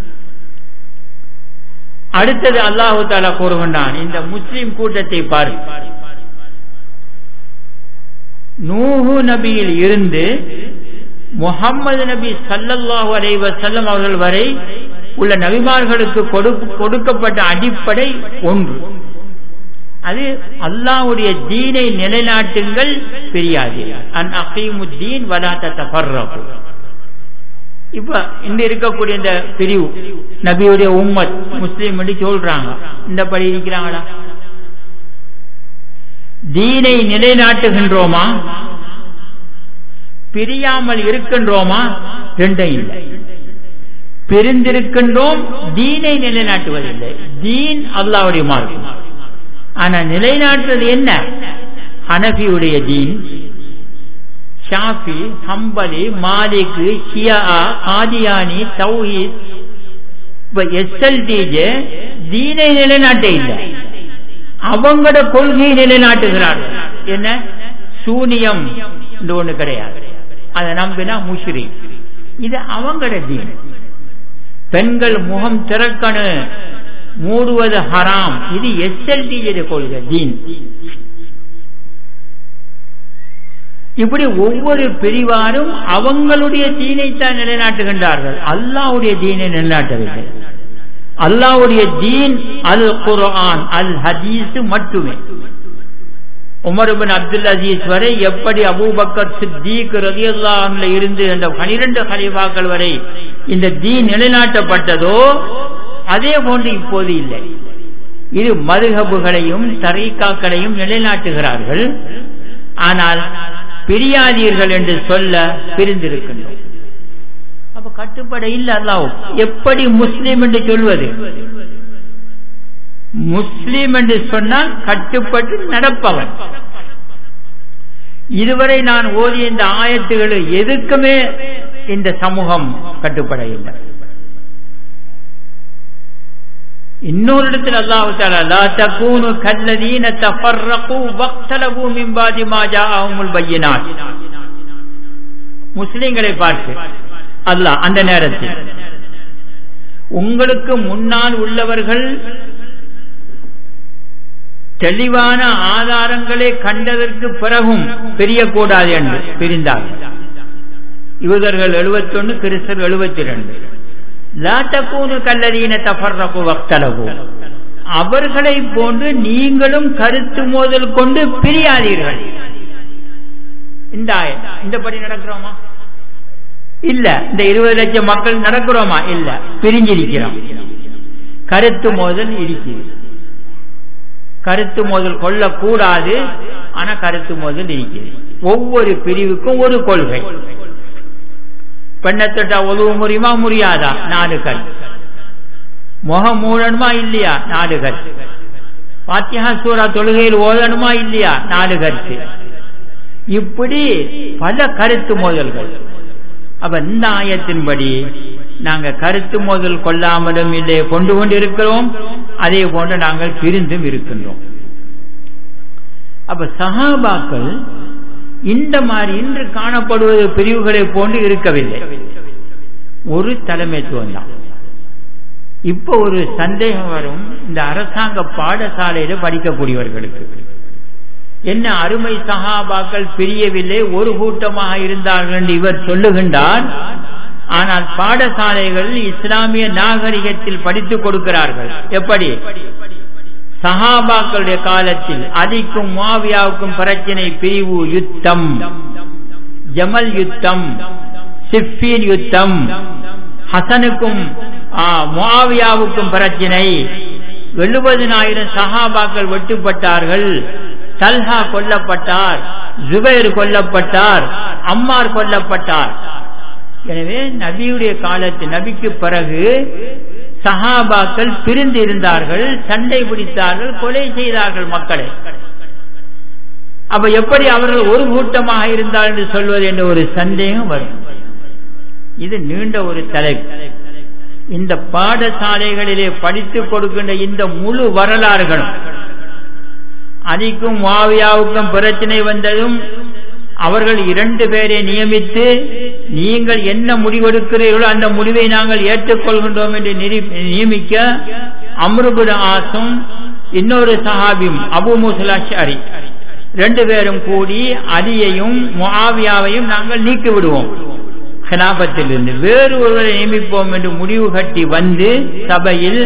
அடுத்தது அல்லாஹு தாலா கூறுகின்றான் இந்த முஸ்லிம் கூட்டத்தை பாரு நூஹு நபியில் இருந்து முகம்மது நபி சல்லல்லாஹு அலைவ செல்லம் அவர்கள் வரை உள்ள நபிமார்களுக்கு கொடுக்கப்பட்ட அடிப்படை ஒன்று அது அல்லாவுடைய தீனை நிலைநாட்டுங்கள் பெரியாது அன் அகீமுத்தீன் வலாத்த தஃபர்ரகு இப்ப இந்த இருக்கக்கூடிய இந்த பிரிவு நபியுடைய உம்மத் முஸ்லீம் சொல்றாங்க இந்த படி இருக்கிறாங்களா தீனை நிலைநாட்டுகின்றோமா பிரியாமல் இருக்கின்றோமா ரெண்டும் இல்லை பிரிந்திருக்கின்றோம் தீனை நிலைநாட்டுவதில்லை தீன் அல்லாவுடைய மார்க்கம் ஆனா நிலைநாட்டுவது என்ன ஹனபியுடைய தீன் ஷாஃபி ஹம்பலி மாலிக் ஷியா ஆதியானி தௌஹீத் இப்ப எஸ்எல்டிஜே தீனை நிலைநாட்ட இல்லை அவங்களோட கொள்கையை நிலைநாட்டுகிறார்கள் என்ன சூனியம் இந்த ஒண்ணு கிடையாது அதை நம்பினா முஷ்ரி இது அவங்களோட தீன் பெண்கள் முகம் திறக்கணும் மூடுவது ஹராம் இது எஸ்எல்டி கொள்கை தீன் இப்படி ஒவ்வொரு பிரிவாரும் அவங்களுடைய தீனைத்தான் நிலைநாட்டுகின்றார்கள் அல்லாவுடைய தீனை நிலைநாட்டவில்லை அல்லாவுடைய தீன் அல் குர்ஆன் அல் ஹதீஸ் மட்டுமே உமர்பின் அப்துல் அசீஸ் வரை எப்படி அபூபக்கர் சித்திக் ரதியுல்லாஹ்ல இருந்து அந்த பனிரெண்டு ஹலீஃபாக்கள் வரை இந்த தீன் நிலைநாட்டப்பட்டதோ அதே போன்று இப்போது இல்லை இது மதுகபுகளையும் தரீக்காக்களையும் நிலைநாட்டுகிறார்கள் ஆனால் பிரியாதீர்கள் என்று சொல்ல பிரிந்திருக்கின்றோம் அப்ப கட்டுப்பட இல்ல அல்லாஹ் எப்படி முஸ்லீம் என்று சொல்வது முஸ்லீம் என்று சொன்னால் கட்டுப்பட்டு நடப்பவன் இதுவரை நான் ஓதிய இந்த ஆயத்துகள் எதுக்குமே இந்த சமூகம் கட்டுப்பட இல்லை இன்னொரு இடத்தில் அல்லாஹு தாலா லா தகூனு கல்லதீன தஃபர்ரகு வக்தலபு மின் பாதி மா ஜாஅஹுமுல் பய்யினாத் முஸ்லிம்களை பார்த்து அல்லாஹ் அந்த நேரத்தில் உங்களுக்கு முன்னால் உள்ளவர்கள் தெளிவான ஆதாரங்களை கண்டதற்கு பிறகும் பிரியக்கூடாது என்று பிரிந்தார்கள் யூதர்கள் எழுபத்தொன்னு கிறிஸ்தர் எழுபத்தி ரெண்டு லாத்தக்கூனு கல்லதீன தஃபர்ரகு வக்தலகு அவர்களை போன்று நீங்களும் கருத்து மோதல் கொண்டு பிரியாதீர்கள் இந்த ஆயம் இந்த படி நடக்கிறோமா இல்ல இந்த இருபது லட்சம் மக்கள் நடக்கிறோமா இல்ல பிரிஞ்சிருக்கிறோம் கருத்து மோதல் இருக்குது கருத்து மோதல் கொள்ளக்கூடாது ஆனா கருத்து மோதல் இருக்குது ஒவ்வொரு பிரிவுக்கும் ஒரு கொள்கை பெண்ணை தொட்டா உதவ முடியுமா முடியாதா நாலு கல் முகம் மூடணுமா இல்லையா நாலு கருத்து பாத்தியா சூரா தொழுகையில் ஓதணுமா இல்லையா நாலு கருத்து இப்படி பல கருத்து மோதல்கள் அப்ப இந்த ஆயத்தின்படி நாங்க கருத்து மோதல் கொள்ளாமலும் இல்லை கொண்டு கொண்டு இருக்கிறோம் அதே போன்று நாங்கள் பிரிந்தும் இருக்கின்றோம் அப்ப சகாபாக்கள் இந்த மாதிரி இன்று காணப்படுவது பிரிவுகளை போன்று இருக்கவில்லை ஒரு தலைமைத்துவம் தான் இப்ப ஒரு சந்தேகம் வரும் இந்த அரசாங்க பாடசாலையில படிக்கக்கூடியவர்களுக்கு என்ன அருமை சகாபாக்கள் பிரியவில்லை ஒரு கூட்டமாக இருந்தார்கள் என்று இவர் சொல்லுகின்றார் ஆனால் பாடசாலைகள் இஸ்லாமிய நாகரிகத்தில் படித்துக் கொடுக்கிறார்கள் எப்படி சஹாபாக்களுடைய காலத்தில் அதிக்கும் மாவியாவுக்கும் பிரச்சனை பிரிவு யுத்தம் ஜமல் யுத்தம் சிஃபின் யுத்தம் ஹசனுக்கும் முவாவியாவுக்கும் பிரச்சனை எழுபதினாயிரம் சஹாபாக்கள் வெட்டுப்பட்டார்கள் தல்ஹா கொல்லப்பட்டார் ஜுபைர் கொல்லப்பட்டார் அம்மார் கொல்லப்பட்டார் எனவே நபியுடைய காலத்து நபிக்கு பிறகு சஹாபாக்கள் பிரிந்து இருந்தார்கள் சண்டை பிடித்தார்கள் கொலை செய்தார்கள் மக்களை அப்ப எப்படி அவர்கள் ஒரு கூட்டமாக இருந்தால் என்று சொல்வது என்ற ஒரு சந்தேகம் வரும் இது நீண்ட ஒரு தலைப்பு இந்த பாடசாலைகளிலே படித்துக் கொடுக்கின்ற இந்த முழு வரலாறுகளும் அதிக்கும் மாவியாவுக்கும் பிரச்சனை வந்ததும் அவர்கள் இரண்டு பேரை நியமித்து நீங்கள் என்ன முடிவெடுக்கிறீர்களோ அந்த முடிவை நாங்கள் ஏற்றுக்கொள்கின்றோம் என்று நியமிக்க அம்ருபுட ஆசும் இன்னொரு சஹாபியும் அபு முசலாஷாரி ரெண்டு பேரும் கூடி அலியையும் முஆவியாவையும் நாங்கள் நீக்கி விடுவோம் இருந்து வேறு ஒருவரை நியமிப்போம் என்று முடிவு கட்டி வந்து சபையில்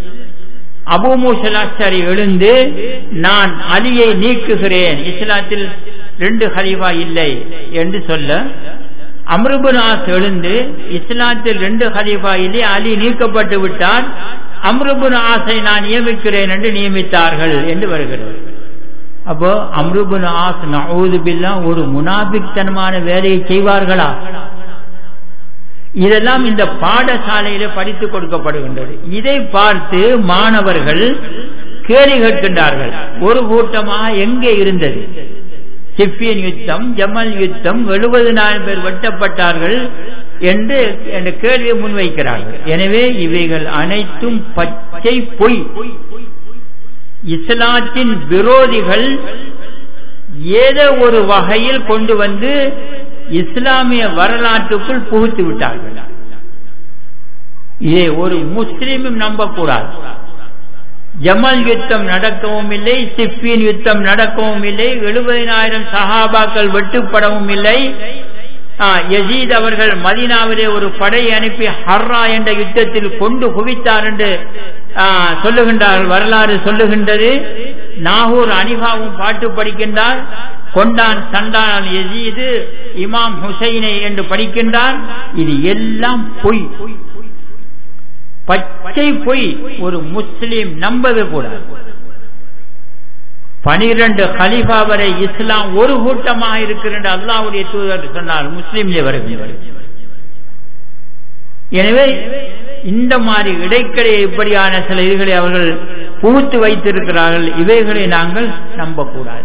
அபு மூசலாச்சாரி எழுந்து நான் அலியை நீக்குகிறேன் இஸ்லாத்தில் ரெண்டு ஹலிஃபா இல்லை என்று சொல்ல அம்ருபுனாஸ் எழுந்து இஸ்லாத்தில் ரெண்டு ஹலிஃபா இல்லை அலி நீக்கப்பட்டு விட்டால் அம்ருபுன் ஆசை நான் நியமிக்கிறேன் என்று நியமித்தார்கள் என்று வருகிறது அப்போ அம்ருபுன் ஆஸ் நவுது பில்லா ஒரு முனாபிக்தனமான வேலையை செய்வார்களா இதெல்லாம் இந்த பாடசாலையில படித்துக் கொடுக்கப்படுகின்றது இதை பார்த்து மாணவர்கள் கேள்வி கேட்கின்றார்கள் ஒரு கூட்டமாக எங்கே இருந்தது சிப்பியன் யுத்தம் ஜமல் யுத்தம் எழுபதினாயிரம் பேர் வெட்டப்பட்டார்கள் என்று என்ற கேள்வியை முன்வைக்கிறார்கள் எனவே இவைகள் அனைத்தும் பச்சை பொய் இஸ்லாத்தின் விரோதிகள் ஏதோ ஒரு வகையில் கொண்டு வந்து இஸ்லாமிய வரலாற்றுக்குள் புகுத்து விட்டார்கள் இதை ஒரு முஸ்லீமும் நம்பக்கூடாது ஜமல் யுத்தம் நடக்கவும் இல்லை சிப்பின் யுத்தம் நடக்கவும் இல்லை எழுபதினாயிரம் சஹாபாக்கள் வெட்டுப்படவும் இல்லை யசீத் அவர்கள் மதினாவிலே ஒரு படையை அனுப்பி ஹர்ரா என்ற யுத்தத்தில் கொண்டு குவித்தார் என்று சொல்லுகின்றார்கள் வரலாறு சொல்லுகின்றது நாகூர் அனிகாவும் பாட்டு படிக்கின்றார் கொண்டான் சண்டான் எசீது இமாம் ஹுசைனை என்று படிக்கின்றார் இது எல்லாம் பொய் பச்சை பொய் ஒரு முஸ்லீம் நம்பது கூடாது பனிரெண்டு கலிஃபா வரை இஸ்லாம் ஒரு கூட்டமாக இருக்கிற அல்லாவுடைய தூதர் சொன்னார் முஸ்லீம்லே வருகின்றனர் எனவே இந்த மாதிரி இடைக்கடை இப்படியான சில இதுகளை அவர்கள் புகுத்து வைத்திருக்கிறார்கள் இவைகளை நாங்கள் நம்பக்கூடாது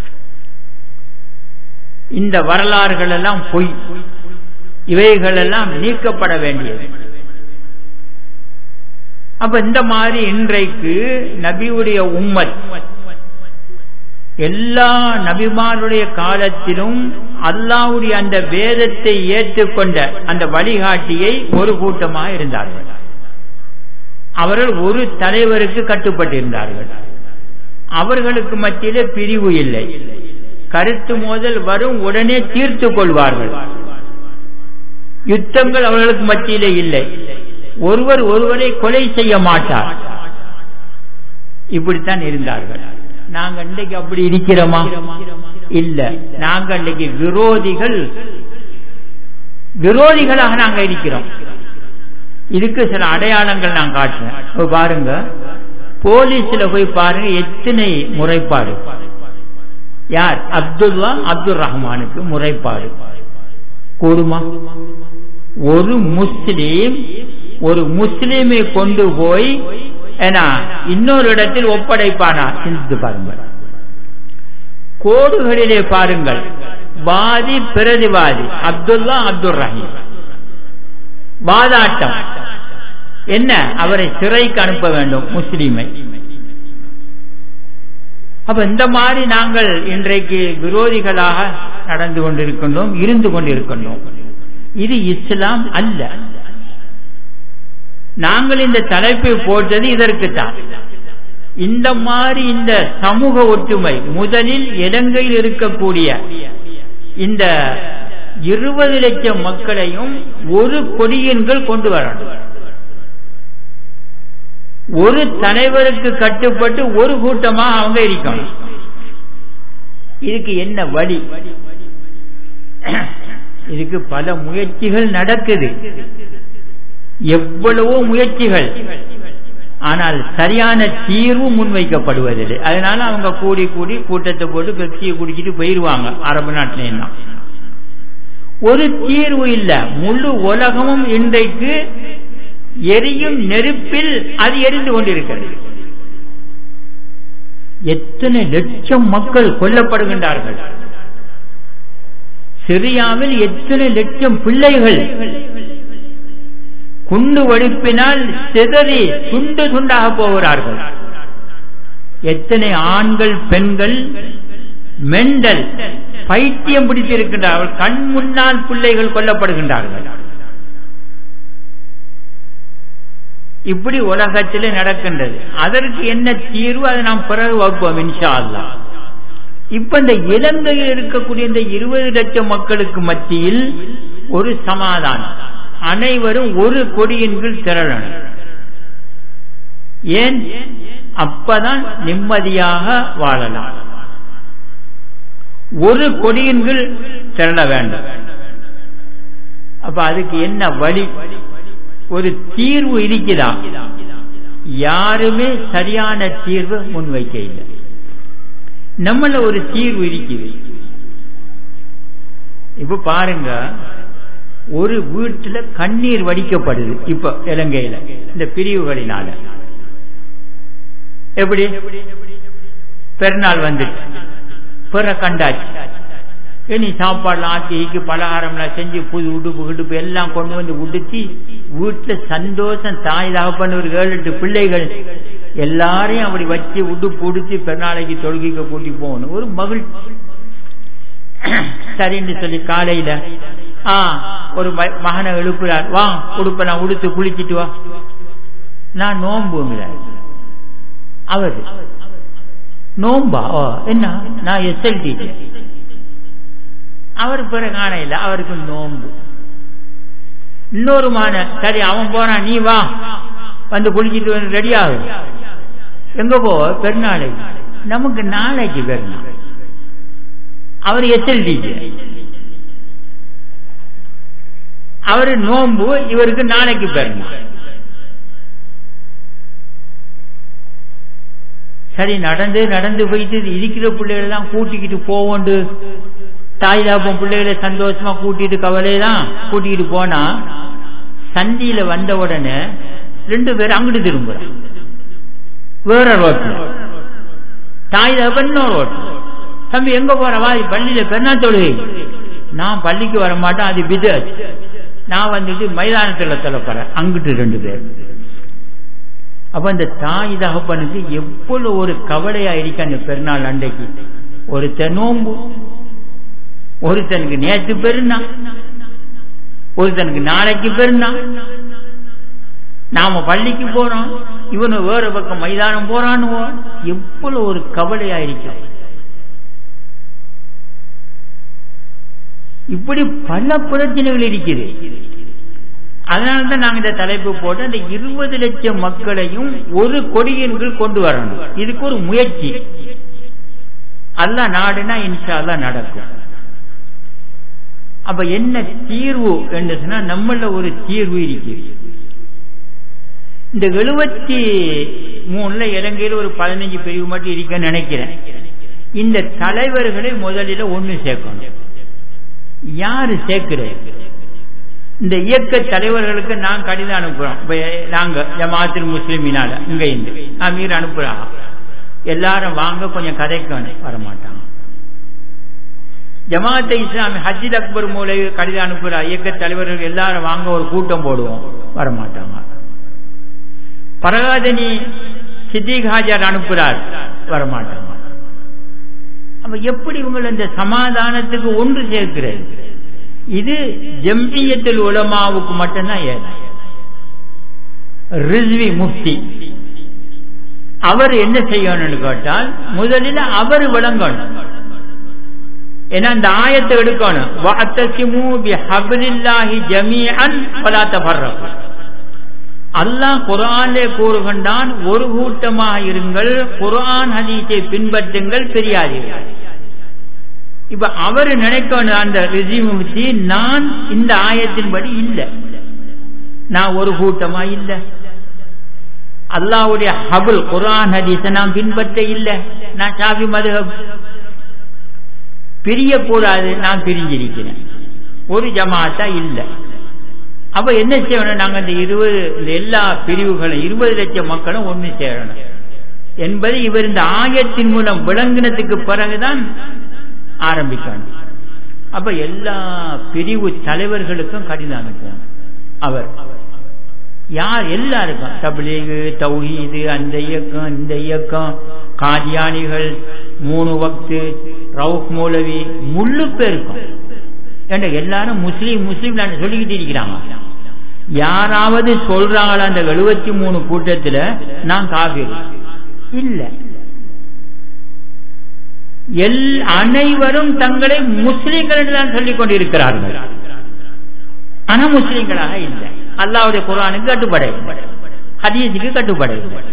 இந்த வரலாறுகள் எல்லாம் பொய் இவைகள் எல்லாம் நீக்கப்பட வேண்டியது அப்ப இந்த மாதிரி இன்றைக்கு நபியுடைய உம்மத் எல்லா நபிமாருடைய காலத்திலும் அல்லாவுடைய அந்த வேதத்தை ஏற்றுக்கொண்ட அந்த வழிகாட்டியை ஒரு கூட்டமாக இருந்தார்கள் அவர்கள் ஒரு தலைவருக்கு கட்டுப்பட்டிருந்தார்கள் அவர்களுக்கு மத்தியிலே பிரிவு இல்லை கருத்து மோதல் வரும் உடனே தீர்த்து கொள்வார்கள் யுத்தங்கள் அவர்களுக்கு மத்தியிலே இல்லை ஒருவர் ஒருவரை கொலை செய்ய மாட்டார் இப்படித்தான் இருந்தார்கள் நாங்க இன்றைக்கு அப்படி இருக்கிறோமா இல்ல நாங்க இன்றைக்கு விரோதிகள் விரோதிகளாக நாங்க இருக்கிறோம் இதுக்கு சில அடையாளங்கள் நான் காட்டுறேன் பாருங்க போலீஸ்ல போய் பாருங்க எத்தனை முறைப்பாடு யார் அப்துல்லா அப்துல் ரஹ்மானுக்கு முறைப்பாடு கூடுமா ஒரு முஸ்லீம் ஒரு முஸ்லீமை கொண்டு போய் ஏன்னா இன்னொரு இடத்தில் ஒப்படைப்பானா சிந்தித்து பாருங்கள் கோடுகளிலே பாருங்கள் வாதி பிரதிவாதி அப்துல்லா அப்துல் ரஹீம் வாதாட்டம் என்ன அவரை சிறைக்கு அனுப்ப வேண்டும் முஸ்லீமை அப்ப இந்த மாதிரி நாங்கள் இன்றைக்கு விரோதிகளாக நடந்து கொண்டிருக்கின்றோம் இருந்து கொண்டிருக்கின்றோம் இது இஸ்லாம் அல்ல நாங்கள் இந்த தலைப்பை போட்டது இதற்குத்தான் இந்த மாதிரி இந்த சமூக ஒற்றுமை முதலில் இலங்கையில் இருக்கக்கூடிய இந்த இருபது லட்சம் மக்களையும் ஒரு கொடியன்கள் கொண்டு வரணும் ஒரு தலைவருக்கு கட்டுப்பட்டு ஒரு கூட்டமாக அவங்க இருக்கணும் இதுக்கு என்ன வழி இதுக்கு பல முயற்சிகள் நடக்குது எவ்வளவோ முயற்சிகள் ஆனால் சரியான தீர்வு முன்வைக்கப்படுவதில்லை அதனால அவங்க கூடி கூடி கூட்டத்தை போட்டு பெப்சியை குடிச்சிட்டு போயிருவாங்க அரபு நாட்டிலாம் ஒரு தீர்வு இல்ல முழு உலகமும் இன்றைக்கு எரியும் நெருப்பில் அது எரிந்து கொண்டிருக்கிறது எத்தனை லட்சம் மக்கள் கொல்லப்படுகின்றார்கள் சிரியாவில் எத்தனை லட்சம் பிள்ளைகள் குண்டு வெடிப்பினால் சிதறி துண்டு துண்டாக போகிறார்கள் எத்தனை ஆண்கள் பெண்கள் மெண்டல் பைத்தியம் பிடித்திருக்கின்றார்கள் கண் முன்னால் பிள்ளைகள் கொல்லப்படுகின்றார்கள் இப்படி உலகத்தில் நடக்கின்றது அதற்கு என்ன தீர்வு அதை நாம் பிறகு வகுப்போம் இன்ஷா அல்லா இப்ப இந்த இலங்கையில் இருக்கக்கூடிய இந்த இருபது லட்சம் மக்களுக்கு மத்தியில் ஒரு சமாதானம் அனைவரும் ஒரு கொடியின் கீழ் திரளணும் ஏன் அப்பதான் நிம்மதியாக வாழலாம் ஒரு கொடியின் கீழ் திரள வேண்டும் அப்ப அதுக்கு என்ன வழி ஒரு தீர்வு இருக்குதா யாருமே சரியான தீர்வு முன்வைக்க இல்லை நம்மள ஒரு தீர்வு இருக்குது இப்ப பாருங்க ஒரு வீட்டுல கண்ணீர் வடிக்கப்படுது இப்ப இலங்கையில இந்த பிரிவுகளினால எப்படி பெருநாள் வந்துட்டு பிற கண்டாச்சு இனி சாப்பாடுலாம் ஆக்கி ஈக்கி பலகாரம்லாம் செஞ்சு புது உடுப்பு கிடுப்பு எல்லாம் கொண்டு வந்து உடுத்தி வீட்டுல சந்தோஷம் தாய் தகப்பன் ஒரு ஏழு எட்டு பிள்ளைகள் எல்லாரையும் அப்படி வச்சு உடுப்பு உடுத்தி பெருநாளைக்கு தொழுகைக்கு கூட்டி போகணும் ஒரு மகிழ்ச்சி சரின்னு சொல்லி காலையில ஆ ஒரு மகனை எழுப்புறார் வா உடுப்பெல்லாம் உடுத்து குளிச்சிட்டு வா நான் நோம்புங்கிறார் அவரு நோம்பா என்ன நான் எஸ்எல் டீச்சர் அவர் பிற காண இல்லை அவருக்கு நோம்பு இன்னொரு மான சரி அவன் போறான் நீ வா வந்து குளிச்சிட்டு வந்து ரெடி ஆகும் எங்க போ பெருநாளைக்கு நமக்கு நாளைக்கு பெருநாள் அவர் எஸ்எல் டீச்சர் அவரு நோம்பு இவருக்கு நாளைக்கு பெருநாள் சரி நடந்து நடந்து போயிட்டு இருக்கிற பிள்ளைகளை தான் கூட்டிக்கிட்டு போவோண்டு தாய் தாப்பம் பிள்ளைகளை சந்தோஷமா கூட்டிட்டு கவலையெல்லாம் கூட்டிகிட்டு போனா சந்தியில வந்த உடனே ரெண்டு பேரும் அங்கிட்டு திரும்புறான் வேற ரோட்ல தாய் தாப்பன் இன்னொரு ரோட்ல தம்பி எங்க போற வா பள்ளியில பெண்ணா தொழுகை நான் பள்ளிக்கு வர மாட்டேன் அது பிதத் நான் வந்துட்டு மைதானத்துல சொல்ல போறேன் அங்கிட்டு ரெண்டு பேர் அப்ப அந்த தாய் தகப்பனுக்கு எவ்வளவு ஒரு கவலையா இருக்கு அந்த பெருநாள் அன்றைக்கு ஒருத்தன் நோம்பு ஒருத்தனுக்கு நேற்று பெருநா ஒருத்தனுக்கு நாளைக்கு பெருநா நாம பள்ளிக்கு போறோம் இவனு வேற பக்கம் மைதானம் போறான்னு எவ்வளவு ஒரு கவலையா இருக்கும் இப்படி பல பிரச்சனைகள் இருக்குது அதனால்தான் நாங்க இந்த தலைப்பு போட்டு அந்த இருபது லட்சம் மக்களையும் ஒரு கொடியின் கீழ் கொண்டு வரணும் இதுக்கு ஒரு முயற்சி அல்ல நாடுனா இன்ஷால்லா நடக்கும் அப்ப என்ன தீர்வு என்று சொன்னா நம்மள ஒரு தீர்வு இருக்கு இந்த எழுபத்தி மூணுல இலங்கையில் ஒரு பதினஞ்சு பிரிவு மட்டும் இருக்க நினைக்கிறேன் இந்த தலைவர்களை முதலில் ஒண்ணு சேர்க்கணும் யாரு சேர்க்கிறது இந்த இயக்க தலைவர்களுக்கு நான் கடிதம் அனுப்புறோம் நாங்க ஜமாத்தில் முஸ்லிமினால இங்க இருந்து அமீர் அனுப்புறா எல்லாரும் வாங்க கொஞ்சம் கதைக்கணும் வரமாட்டாங்க ஜமாத்தை இஸ்லாமி ஹஜித் அக்பர் மூலை கடிதம் அனுப்புறா இயக்க தலைவர்கள் எல்லாரும் வாங்க ஒரு கூட்டம் போடுவோம் வரமாட்டாங்க பரகாதனி சித்திக் ஹாஜர் அனுப்புறார் வரமாட்டாங்க அப்ப எப்படி இவங்களை இந்த சமாதானத்துக்கு ஒன்று சேர்க்கிறது இது ஜம்மியத்தில் உலமாவுக்கு மட்டும்தான் ஏது ரிஸ்வி முஃப்தி அவர் என்ன செய்யணும்னு கேட்டால் முதலில் அவர் விளங்கணும் ஏன்னா இந்த ஆயத்தை எடுக்கணும் வாத்தசிமு பி ஹபிலில்லாஹி ஜமீஅன் வலா தஃபர்ரகு அல்லாஹ் குர்ஆனிலே கூறுகின்றான் ஒரு கூட்டமாக இருங்கள் குர்ஆன் ஹதீஸை பின்பற்றுங்கள் பெரியாதீர்கள் இப்ப அவரு நினைக்கணும் அந்த ரிஜிமுத்தி நான் இந்த ஆயத்தின்படி இல்லை நான் ஒரு கூட்டமா இல்ல அல்லாவுடைய ஹபுல் குரான் ஹதீஸை நான் பின்பற்ற இல்லை நான் ஷாஃபி மதுஹப் பிரியக்கூடாது நான் பிரிஞ்சிருக்கிறேன் ஒரு ஜமாத்தா இல்லை அப்ப என்ன செய்யணும் நாங்க இந்த இருபது இந்த எல்லா பிரிவுகளும் இருபது லட்சம் மக்களும் ஒண்ணு சேரணும் என்பது இவர் இந்த ஆயத்தின் மூலம் விளங்கினதுக்கு பிறகுதான் ஆரம்பிக்கணும் அப்ப எல்லா பிரிவு தலைவர்களுக்கும் கடிதம் அனுப்புவோம் அவர் யார் எல்லாருக்கும் தபிலீகு தௌஹீது அந்த இயக்கம் இந்த இயக்கம் காதியானிகள் மூணு வக்து ரவுப் மௌலவி முள்ளு பேருக்கும் ஏன்னா எல்லாரும் முஸ்லீம் முஸ்லீம் சொல்லிக்கிட்டு இருக்கிறாங்க யாராவது சொல்றாங்களா அந்த எழுபத்தி மூணு கூட்டத்தில் நான் காவிரி இல்ல எல் அனைவரும் தங்களை முஸ்லீம்கள் என்று தான் சொல்லிக் கொண்டிருக்கிறார்கள் ஆனா முஸ்லீம்களாக இல்லை அல்லாவுடைய குரானுக்கு கட்டுப்படை ஹதீஸுக்கு கட்டுப்படை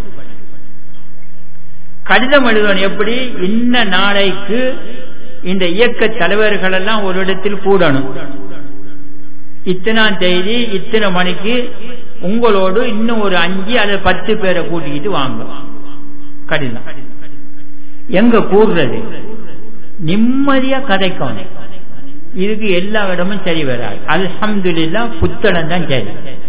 கடிதம் எழுதுவன் எப்படி இன்ன நாளைக்கு இந்த இயக்க தலைவர்கள் எல்லாம் ஒரு இடத்தில் கூடணும் இத்தனாம் தேதி இத்தனை மணிக்கு உங்களோடு இன்னும் ஒரு அஞ்சு அல்லது பத்து பேரை கூட்டிக்கிட்டு வாங்க கடிதம் எங்க கூடுறது நிம்மதியா கதைக்கணும் இதுக்கு எல்லா இடமும் சரி வராது அல்ஹம்துல்லா புத்தளம் தான் சரி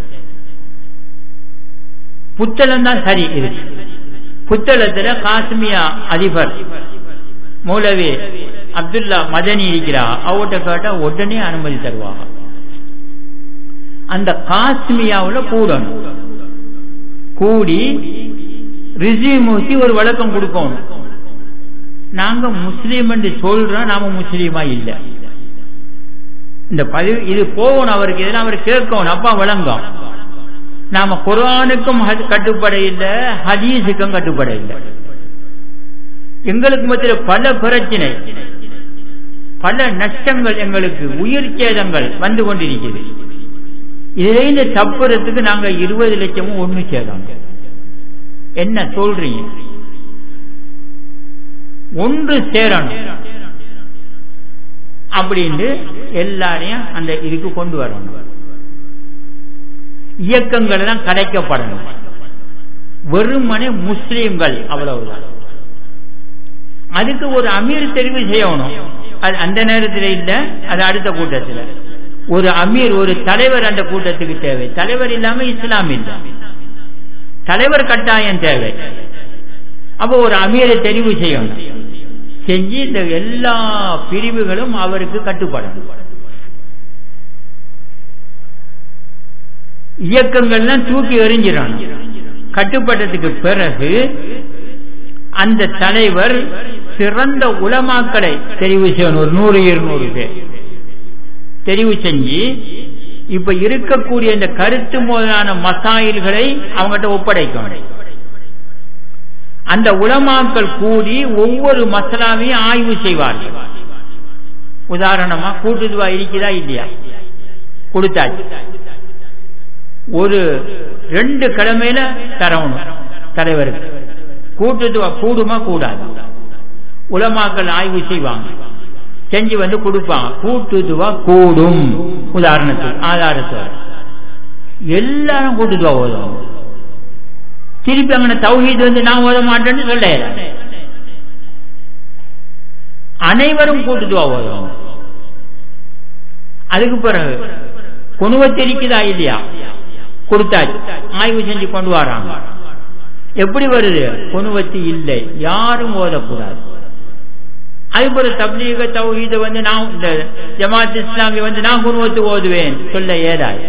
புத்தளம் தான் சரி இருக்கு புத்தளத்துல காஷ்மியா அதிபர் மௌலவி அப்துல்லா மதனி இருக்கிறா அவட்ட கேட்டா உடனே அனுமதி தருவாங்க அந்த காஷ்மியாவில் கூடணும் கூடி ரிசிமூசி ஒரு விளக்கம் கொடுக்கணும் நாங்க முஸ்லீம் என்று சொல்றோம் நாம முஸ்லீமா இல்ல இந்த பதிவு இது போகணும் அவருக்கு இதெல்லாம் அவர் கேட்கணும் அப்பா விளங்கும் நாம குரானுக்கும் கட்டுப்பட இல்லை ஹதீஸுக்கும் கட்டுப்பட இல்லை எங்களுக்கு மத்தியில் பல பிரச்சனை பல நஷ்டங்கள் எங்களுக்கு உயிர் சேதங்கள் வந்து கொண்டிருக்கிறது இதிலிருந்து தப்புறதுக்கு நாங்க இருபது லட்சமும் ஒண்ணு சேதம் என்ன சொல்றீங்க ஒன்று சேரணும் அப்படின்னு எல்லாரையும் அந்த இதுக்கு கொண்டு வரணும் இயக்கங்கள் எல்லாம் கலைக்கப்படணும் வெறுமனே முஸ்லீம்கள் அவ்வளவுதான் அதுக்கு ஒரு அமீர் தெரிவு செய்யணும் அது அந்த நேரத்தில் இல்ல அது அடுத்த கூட்டத்தில் ஒரு அமீர் ஒரு தலைவர் அந்த கூட்டத்துக்கு தேவை தலைவர் இல்லாம இஸ்லாம் இல்லை தலைவர் கட்டாயம் தேவை அப்ப ஒரு அமீரை தெரிவு செய்யணும் செஞ்சு இந்த எல்லா பிரிவுகளும் அவருக்கு கட்டுப்படணும் இயக்கங்கள்லாம் தூக்கி எறிஞ்சிடணும் கட்டுப்பட்டதுக்கு பிறகு அந்த தலைவர் சிறந்த உலமாக்களை தெரிவு செய்யணும் ஒரு நூறு இருநூறு பேர் தெரிவு செஞ்சு இப்ப இருக்கக்கூடிய இந்த கருத்து முதலான மசாயில்களை அவங்ககிட்ட ஒப்படைக்கணும் அந்த உலமாக்கள் கூடி ஒவ்வொரு மசாலாவையும் ஆய்வு செய்வார்கள் உதாரணமா கூட்டுதுவா இருக்குதா இல்லையா கொடுத்தாச்சு ஒரு ரெண்டு கிழமையில தரணும் தலைவருக்கு கூட்டுதுவா கூடுமா கூடாது உலமாக்கள் ஆய்வு செய்வாங்க செஞ்சு வந்து கொடுப்பாங்க கூட்டுதுவா கூடும் உதாரணத்துக்கு ஆதாரத்தோட எல்லாரும் கூட்டுதுவா ஓதுவாங்க திருப்பி அங்கே தௌஹீது வந்து நான் ஓத மாட்டேன்னு சொல்ல அனைவரும் கூட்டுதுவா ஓதுவாங்க அதுக்கு பிறகு குணுவத்திருக்குதா இல்லையா கொடுத்தாச்சு ஆய்வு செஞ்சு கொண்டு வராங்க எப்படி வருது குணுவத்தி இல்லை யாரும் ஓதக்கூடாது அதுபோல தப்லீக தௌஹீத வந்து நான் இந்த ஜமாத் இஸ்லாமி வந்து நான் குணுவத்து ஓதுவேன் சொல்ல ஏதாது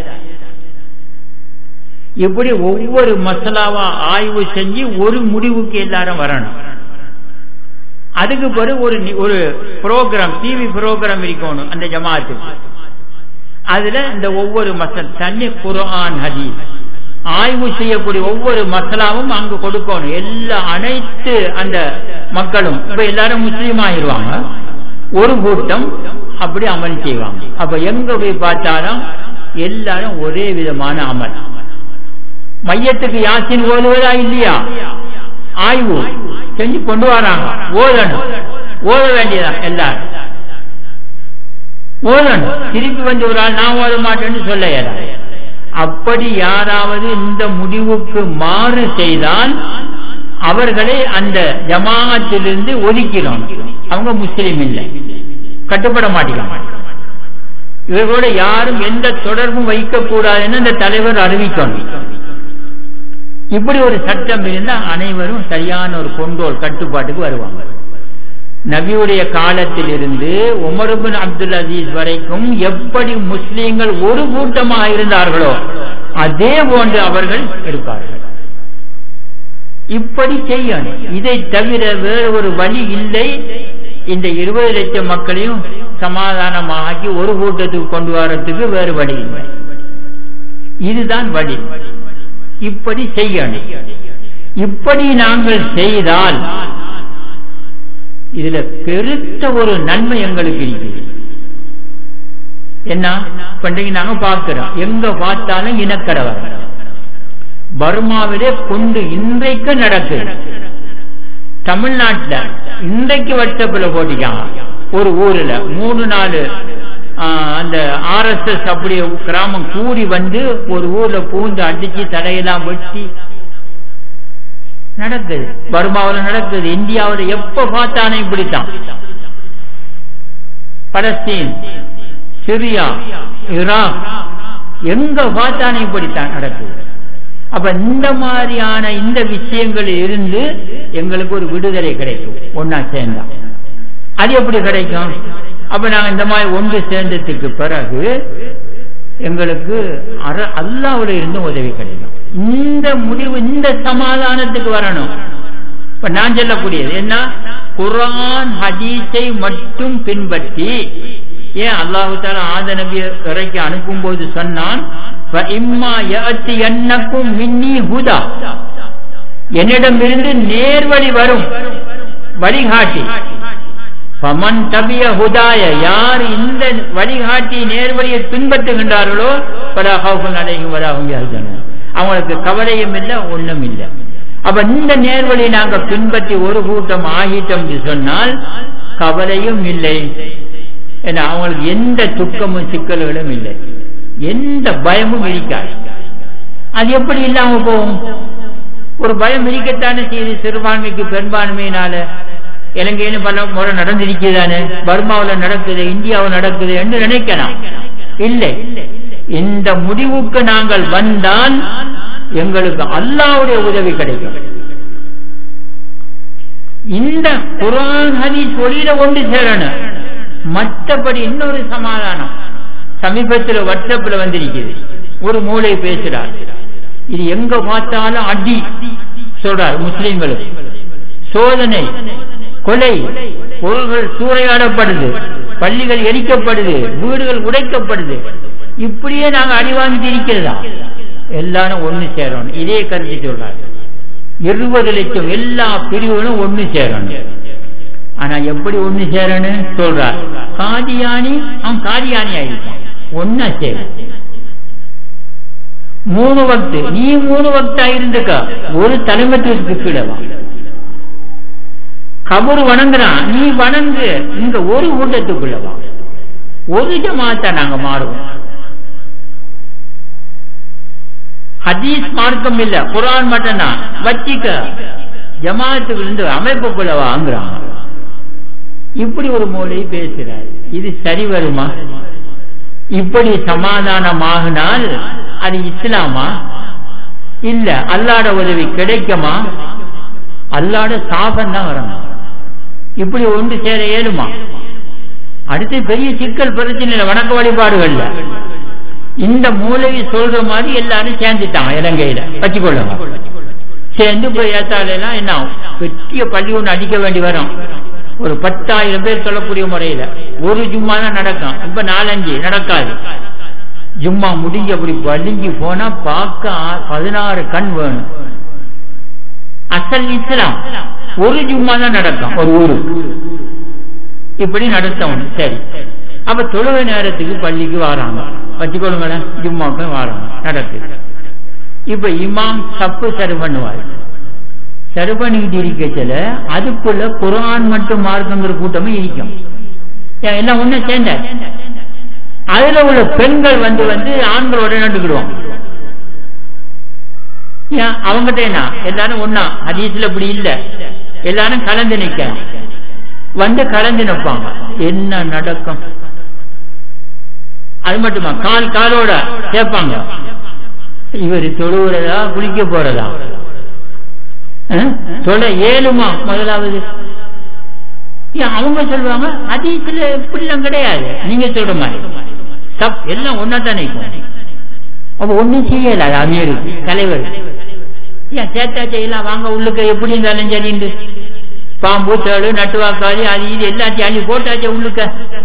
இப்படி ஒவ்வொரு மசாலாவா ஆய்வு செஞ்சு ஒரு முடிவுக்கு எல்லாரும் வரணும் அதுக்கு பிறகு ஒரு ஒரு ப்ரோக்ராம் டிவி ப்ரோக்ராம் இருக்கணும் அந்த ஜமாத்துக்கு அதுல இந்த ஒவ்வொரு மசல் தனி குரான் ஹதீஸ் ஆய்வு செய்யக்கூடிய ஒவ்வொரு மசாலாவும் அங்கு கொடுக்கணும் எல்லா அனைத்து அந்த மக்களும் இப்ப எல்லாரும் முஸ்லீம் ஆயிடுவாங்க ஒரு கூட்டம் அப்படி அமல் செய்வாங்க அப்ப எங்க போய் பார்த்தாலும் எல்லாரும் ஒரே விதமான அமல் மையத்துக்கு யாசின் ஓதுவதா இல்லையா ஆய்வு செஞ்சு கொண்டு வராங்க ஓதணும் ஓத வேண்டியதா எல்லாரும் ஓதணும் திருப்பி வந்து ஒரு ஆள் நான் ஓத மாட்டேன்னு சொல்ல இயலாது அப்படி யாராவது இந்த முடிவுக்கு மாறு செய்தால் அவர்களை அந்த ஜமாத்திலிருந்து ஒதுக்கிறோம் அவங்க முஸ்லீம் இல்லை கட்டுப்பட மாட்டேங்கிறாங்க இவர்களோட யாரும் எந்த தொடர்பும் வைக்கக்கூடாதுன்னு இந்த தலைவர் அறிவிக்கணும் இப்படி ஒரு சட்டம் இருந்தால் அனைவரும் சரியான ஒரு கொண்டோல் கட்டுப்பாட்டுக்கு வருவாங்க நபியுடைய காலத்தில் இருந்து உமருபின் அப்துல் அசீஸ் வரைக்கும் எப்படி முஸ்லீம்கள் ஒரு கூட்டமாக இருந்தார்களோ அதே போன்று அவர்கள் இருப்பார்கள் இப்படி செய்யணும் இதை தவிர வேறு ஒரு வழி இல்லை இந்த இருபது லட்சம் மக்களையும் சமாதானமாக்கி ஒரு கூட்டத்துக்கு கொண்டு வரத்துக்கு வேறு வழி இல்லை இதுதான் வழி இப்படி செய்யணும் இப்படி நாங்கள் செய்தால் இதுல பெருத்த ஒரு நன்மை எங்களுக்கு இருக்குது என்ன பண்டிகை நாங்க பார்க்கிறோம் எங்க பார்த்தாலும் இனக்கடவர் பர்மாவிலே கொண்டு இன்றைக்கு நடக்குது தமிழ்நாட்டில் இன்றைக்கு வாட்ஸ்அப்ல போட்டிக்காங்க ஒரு ஊர்ல மூணு நாலு அந்த ஆர் எஸ் எஸ் அப்படி கிராமம் கூடி வந்து ஒரு ஊர்ல பூந்து அடிச்சு தலையெல்லாம் வெட்டி நடக்குது பர்மாவில் நடக்குது இந்தியாவில் எப்ப பார்த்தாலும் இப்படித்தான் பலஸ்தீன் சிரியா ஈராக் எங்க பார்த்தாலும் இப்படித்தான் நடக்குது அப்ப இந்த மாதிரியான இந்த விஷயங்கள் இருந்து எங்களுக்கு ஒரு விடுதலை கிடைக்கும் ஒன்னா சேர்ந்தா அது எப்படி கிடைக்கும் அப்ப நாங்க இந்த மாதிரி ஒன்று சேர்ந்ததுக்கு பிறகு எங்களுக்கு அல்லாவுல இருந்து உதவி கிடைக்கும் இந்த முடிவு இந்த சமாதானத்துக்கு வரணும் இப்ப நான் சொல்லக்கூடியது என்ன குரான் ஹதீஸை மட்டும் பின்பற்றி ஏன் அல்லாஹு தாலா ஆத நபிய இறக்கி அனுப்பும் போது சொன்னான் இம்மா யஅத்தி என்னக்கும் மின்னி ஹுதா என்னிடமிருந்து நேர்வழி வரும் வழிகாட்டி பமன் தபிய ஹுதாய யார் இந்த வழிகாட்டி நேர்வழியை பின்பற்றுகின்றார்களோ படாஹாவும் அடையும் வராகும் எழுதணும் அவங்களுக்கு கவலையும் இல்லை ஒண்ணும் இல்லை அப்ப இந்த நேர்வழி நாங்க பின்பற்றி ஒரு கூட்டம் ஆகிட்டோம் என்று சொன்னால் கவலையும் இல்லை ஏன்னா அவங்களுக்கு எந்த துக்கமும் சிக்கல்களும் இல்லை எந்த பயமும் இருக்காது அது எப்படி இல்லாம போகும் ஒரு பயம் இருக்கத்தானே செய்து சிறுபான்மைக்கு பெரும்பான்மையினால இலங்கையில பல முறை நடந்திருக்குதானே பர்மாவில் நடக்குது இந்தியாவில் நடக்குது என்று நினைக்கலாம் இல்லை இந்த முடிவுக்கு நாங்கள் வந்தால் எங்களுக்கு அல்லாவுடைய உதவி கிடைக்கும் இந்த குரான் ஹதீஸ் ஒளியில ஒன்று சேரணும் மற்றபடி இன்னொரு சமாதானம் சமீபத்தில் வாட்ஸ்அப்ல வந்திருக்குது ஒரு மூளை பேசுறார் இது எங்க பார்த்தாலும் அடி சொல்றார் முஸ்லிம்களுக்கு சோதனை கொலை பொருள்கள் சூறையாடப்படுது பள்ளிகள் எரிக்கப்படுது வீடுகள் உடைக்கப்படுது இப்படியே நாங்க அடி வாங்கிட்டு இருக்கிறதா எல்லாரும் ஒண்ணு சேரணும் இதே கருத்து சொல்றாரு இருபது லட்சம் எல்லா பிரிவுகளும் ஒண்ணு சேரணும் ஆனா எப்படி ஒண்ணு சேரணும் சொல்றார் காதியானி அவன் காதியானி ஆயிருக்கான் ஒன்னா சேரும் மூணு வக்து நீ மூணு வக்தா இருந்துக்க ஒரு தலைமத்துவத்துக்கு கீழவா கபரு வணங்குறான் நீ வணங்கு இங்க ஒரு கூட்டத்துக்குள்ளவா ஒரு ஜமாத்தா நாங்க மாறுவோம் ஹதீஸ் மார்க்கம் இல்ல குரான் மட்டும்தான் வச்சிக்க ஜமாத்துக்கு இருந்து அமைப்புக்குள்ள வாங்குறான் இப்படி ஒரு மூலை பேசுறார் இது சரி வருமா இப்படி சமாதானமாகினால் அது இஸ்லாமா இல்ல அல்லாட உதவி கிடைக்குமா அல்லாட சாபம் தான் வரணும் இப்படி ஒன்று சேர இயலுமா அடுத்து பெரிய சிக்கல் பிரச்சனை வணக்க வழிபாடுகள்ல இந்த மூலையை சொல்ற மாதிரி எல்லாரும் சேர்ந்துட்டாங்க இலங்கையில வச்சுக்கொள்ளுங்க சேர்ந்து போய் ஏத்தாலாம் என்ன பெரிய பள்ளி ஒன்று அடிக்க வேண்டி வரும் ஒரு பத்தாயிரம் பேர் சொல்லக்கூடிய முறையில ஒரு ஜும்மா தான் நடக்கும் இப்ப நாலஞ்சு நடக்காது ஜும்மா முடிஞ்சு அப்படி வலிஞ்சு போனா பார்க்க பதினாறு கண் வேணும் அசல் இஸ்லாம் ஒரு ஜும்மா தான் நடக்கும் ஒரு ஊரு இப்படி நடத்தணும் சரி அப்ப தொழுகை நேரத்துக்கு பள்ளிக்கு வராங்க வச்சுக்கொள்ளுங்களேன் ஜும்மாக்கு வராங்க நடக்குது இப்ப இமாம் தப்பு சரி பண்ணுவார் சரி பண்ணிக்கிட்டு இருக்கச்சல அதுக்குள்ள குரான் மட்டும் மார்க்கங்கிற கூட்டமே இருக்கும் எல்லாம் ஒண்ணு சேர்ந்த அதுல உள்ள பெண்கள் வந்து வந்து ஆண்களோட நட்டுக்கிடுவாங்க அவங்ககிட்ட என்ன எல்லாரும் ஒன்னா ஹதீஸ்ல இப்படி இல்ல எல்லாரும் கலந்து நிக்க வந்து கலந்து நிற்பாங்க என்ன நடக்கும் அது மட்டுமா கால் காலோட கேட்பாங்க இவர் தொழுகிறதா குளிக்க போறதா தொலை ஏழுமா முதலாவது அவங்க சொல்லுவாங்க அதீசில இப்படிலாம் கிடையாது நீங்க சொல்ற மாதிரி தப் எல்லாம் ஒன்னா தான் நிற்கும் அப்ப ஒண்ணும் செய்யல அது அமீருக்கு தலைவர் ஏன் சேத்தா செய்யலாம் வாங்க உள்ளுக்க எப்படி இருந்தாலும் சரிண்டு பாம்பு தேடு நட்டுவாக்காளி அது இது எல்லாத்தையும் அள்ளி போட்டாச்சே உள்ளுக்க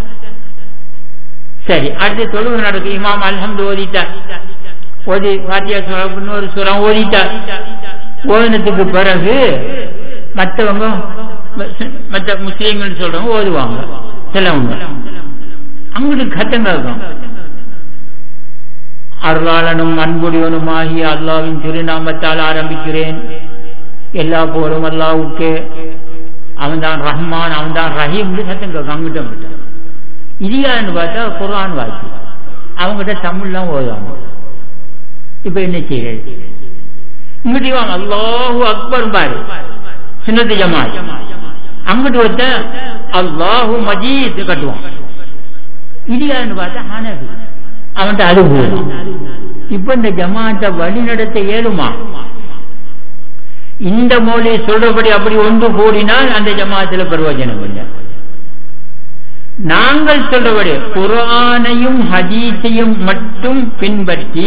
சரி அடுத்து தொழுவு நடக்கு இமாம் அல்ஹம்து ஓதிட்டார் ஓதி வாத்தியா இன்னொரு சுரம் ஓதிட்டார் ஓதினத்துக்கு பிறகு மற்றவங்க மற்ற முஸ்லீம்கள் சொல்றவங்க ஓதுவாங்க சிலவங்க அங்கிட்டு கட்டம் இருக்கும் அருளாளனும் அன்புடையவனும் ஆகிய அல்லாவின் திருநாமத்தால் ஆரம்பிக்கிறேன் எல்லா போரும் அல்லாவுக்கு அவன் தான் ரஹ்மான் அவன் தான் ரஹீம் சத்தம் கேட்கும் அங்கிட்ட இது யாருன்னு பார்த்தா குரான் வாக்கி அவங்ககிட்ட தமிழ்லாம் ஓதுவாங்க இப்ப என்ன செய்யறது இங்கிட்டு வாங்க அல்லாஹு அக்பர் பாரு சின்னத்து ஜமாத் அங்கிட்டு வச்ச அல்லாஹு மஜீத் கட்டுவான் இது யாருன்னு பார்த்தா ஹானபி அவன்கிட்ட அது போதும் இப்ப இந்த ஜமாத்தை வழி நடத்த இயலுமா இந்த மொழி சொல்றபடி அப்படி ஒன்று கூடினால் அந்த ஜமாத்துல பிரயோஜனம் இல்லை நாங்கள் சொல்றபடி குரானையும் ஹதீஸையும் மட்டும் பின்பற்றி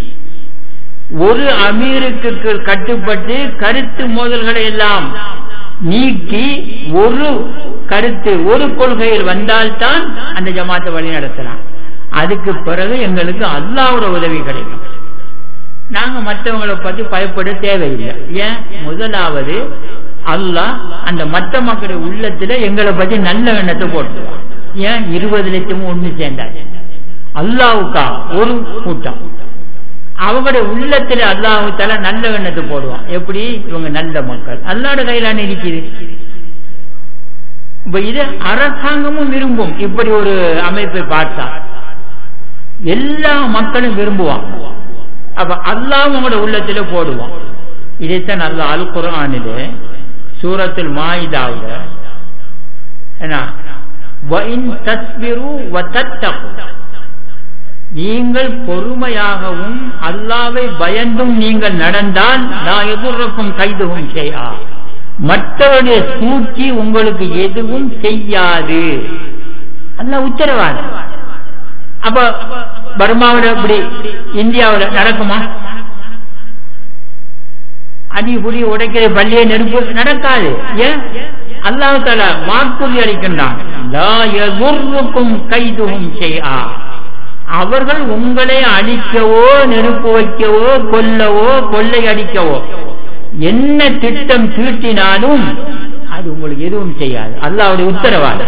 ஒரு அமீருக்கு கட்டுப்பட்டு கருத்து மோதல்களை எல்லாம் நீக்கி ஒரு கருத்து ஒரு கொள்கையில் வந்தால்தான் அந்த ஜமாத்தை வழி நடத்தலாம் அதுக்கு பிறகு எங்களுக்கு அல்லாவோட உதவி கிடைக்கும் நாங்க மற்றவங்களை பத்தி பயப்பட தேவையில்லை ஏன் முதலாவது அல்லாஹ் அந்த மற்ற மக்களுடைய உள்ளத்துல எங்களை பத்தி நல்ல எண்ணத்தை போட்டுருவான் ஏன் இருபது லட்சமும் ஒண்ணு சேர்ந்தாச்சு அல்லாவுக்கா ஒரு கூட்டம் அவங்களுடைய உள்ளத்துல அல்லாஹால நல்ல எண்ணத்தை போடுவான் எப்படி இவங்க நல்ல மக்கள் அல்லாட கையிலான இருக்குது இப்ப இது அரசாங்கமும் விரும்பும் இப்படி ஒரு அமைப்பை பார்த்தா எல்லா மக்களும் விரும்புவாங்க அப்ப அல்லாஹ் உங்களோட உள்ளத்துல போடுவான் இதைத்தான் நல்ல அல் குரானிலே சூரத்தில் மாயிதாவுல என்ன நீங்கள் பொறுமையாகவும் அல்லாவை பயந்தும் நீங்கள் நடந்தால் நான் எதிர்க்கும் கைதுகும் செய்யா மற்றவருடைய சூழ்ச்சி உங்களுக்கு எதுவும் செய்யாது அல்ல உத்தரவாதம் அப்ப பர்மாவில் இப்படி இந்தியாவில் நடக்குமா அடி புடி உடைக்கிற பள்ளியை நெருப்பு நடக்காது ஏன் அல்லாஹ் தால வாக்குறுதி அளிக்கின்றான் கைதுகும் செய்யா அவர்கள் உங்களை அழிக்கவோ நெருப்பு வைக்கவோ கொல்லவோ கொள்ளை அடிக்கவோ என்ன திட்டம் தீட்டினாலும் அது உங்களுக்கு எதுவும் செய்யாது அல்லாவுடைய உத்தரவாதம்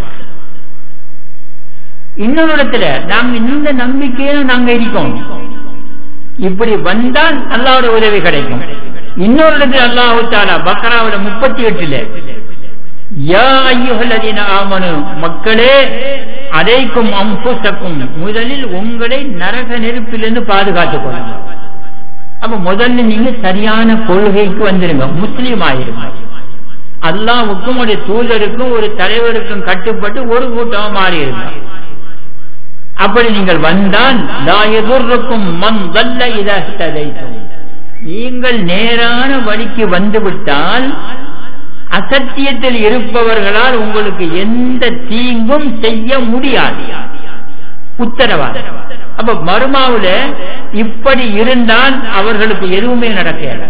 இன்னொரு இடத்துல நாங்க இந்த நம்பிக்கையில நாங்க இருக்கோம் இப்படி வந்தால் அல்லாவோட உதவி கிடைக்கும் இன்னொரு இடத்துல அல்லாஹு தாலா பக்ராவோட முப்பத்தி எட்டுல யா ஐயுகல்லதீன ஆமனு மக்களே அதைக்கும் அம்புசக்கும் முதலில் உங்களை நரக நெருப்பிலிருந்து பாதுகாத்துக் கொள்ளுங்க அப்ப முதல்ல நீங்க சரியான கொள்கைக்கு வந்துருங்க முஸ்லீம் ஆயிருங்க அல்லாவுக்கும் ஒரு தூதருக்கும் ஒரு தலைவருக்கும் கட்டுப்பட்டு ஒரு கூட்டமா மாறி இருங்க அப்படி நீங்கள் வந்தால் எதிர்க்கும் மண் வல்ல இதழைத்தும் நீங்கள் நேரான வழிக்கு வந்துவிட்டால் அசத்தியத்தில் இருப்பவர்களால் உங்களுக்கு எந்த தீங்கும் செய்ய முடியாது உத்தரவாதம் அப்ப மருமாவுல இப்படி இருந்தால் அவர்களுக்கு எதுவுமே நடக்காது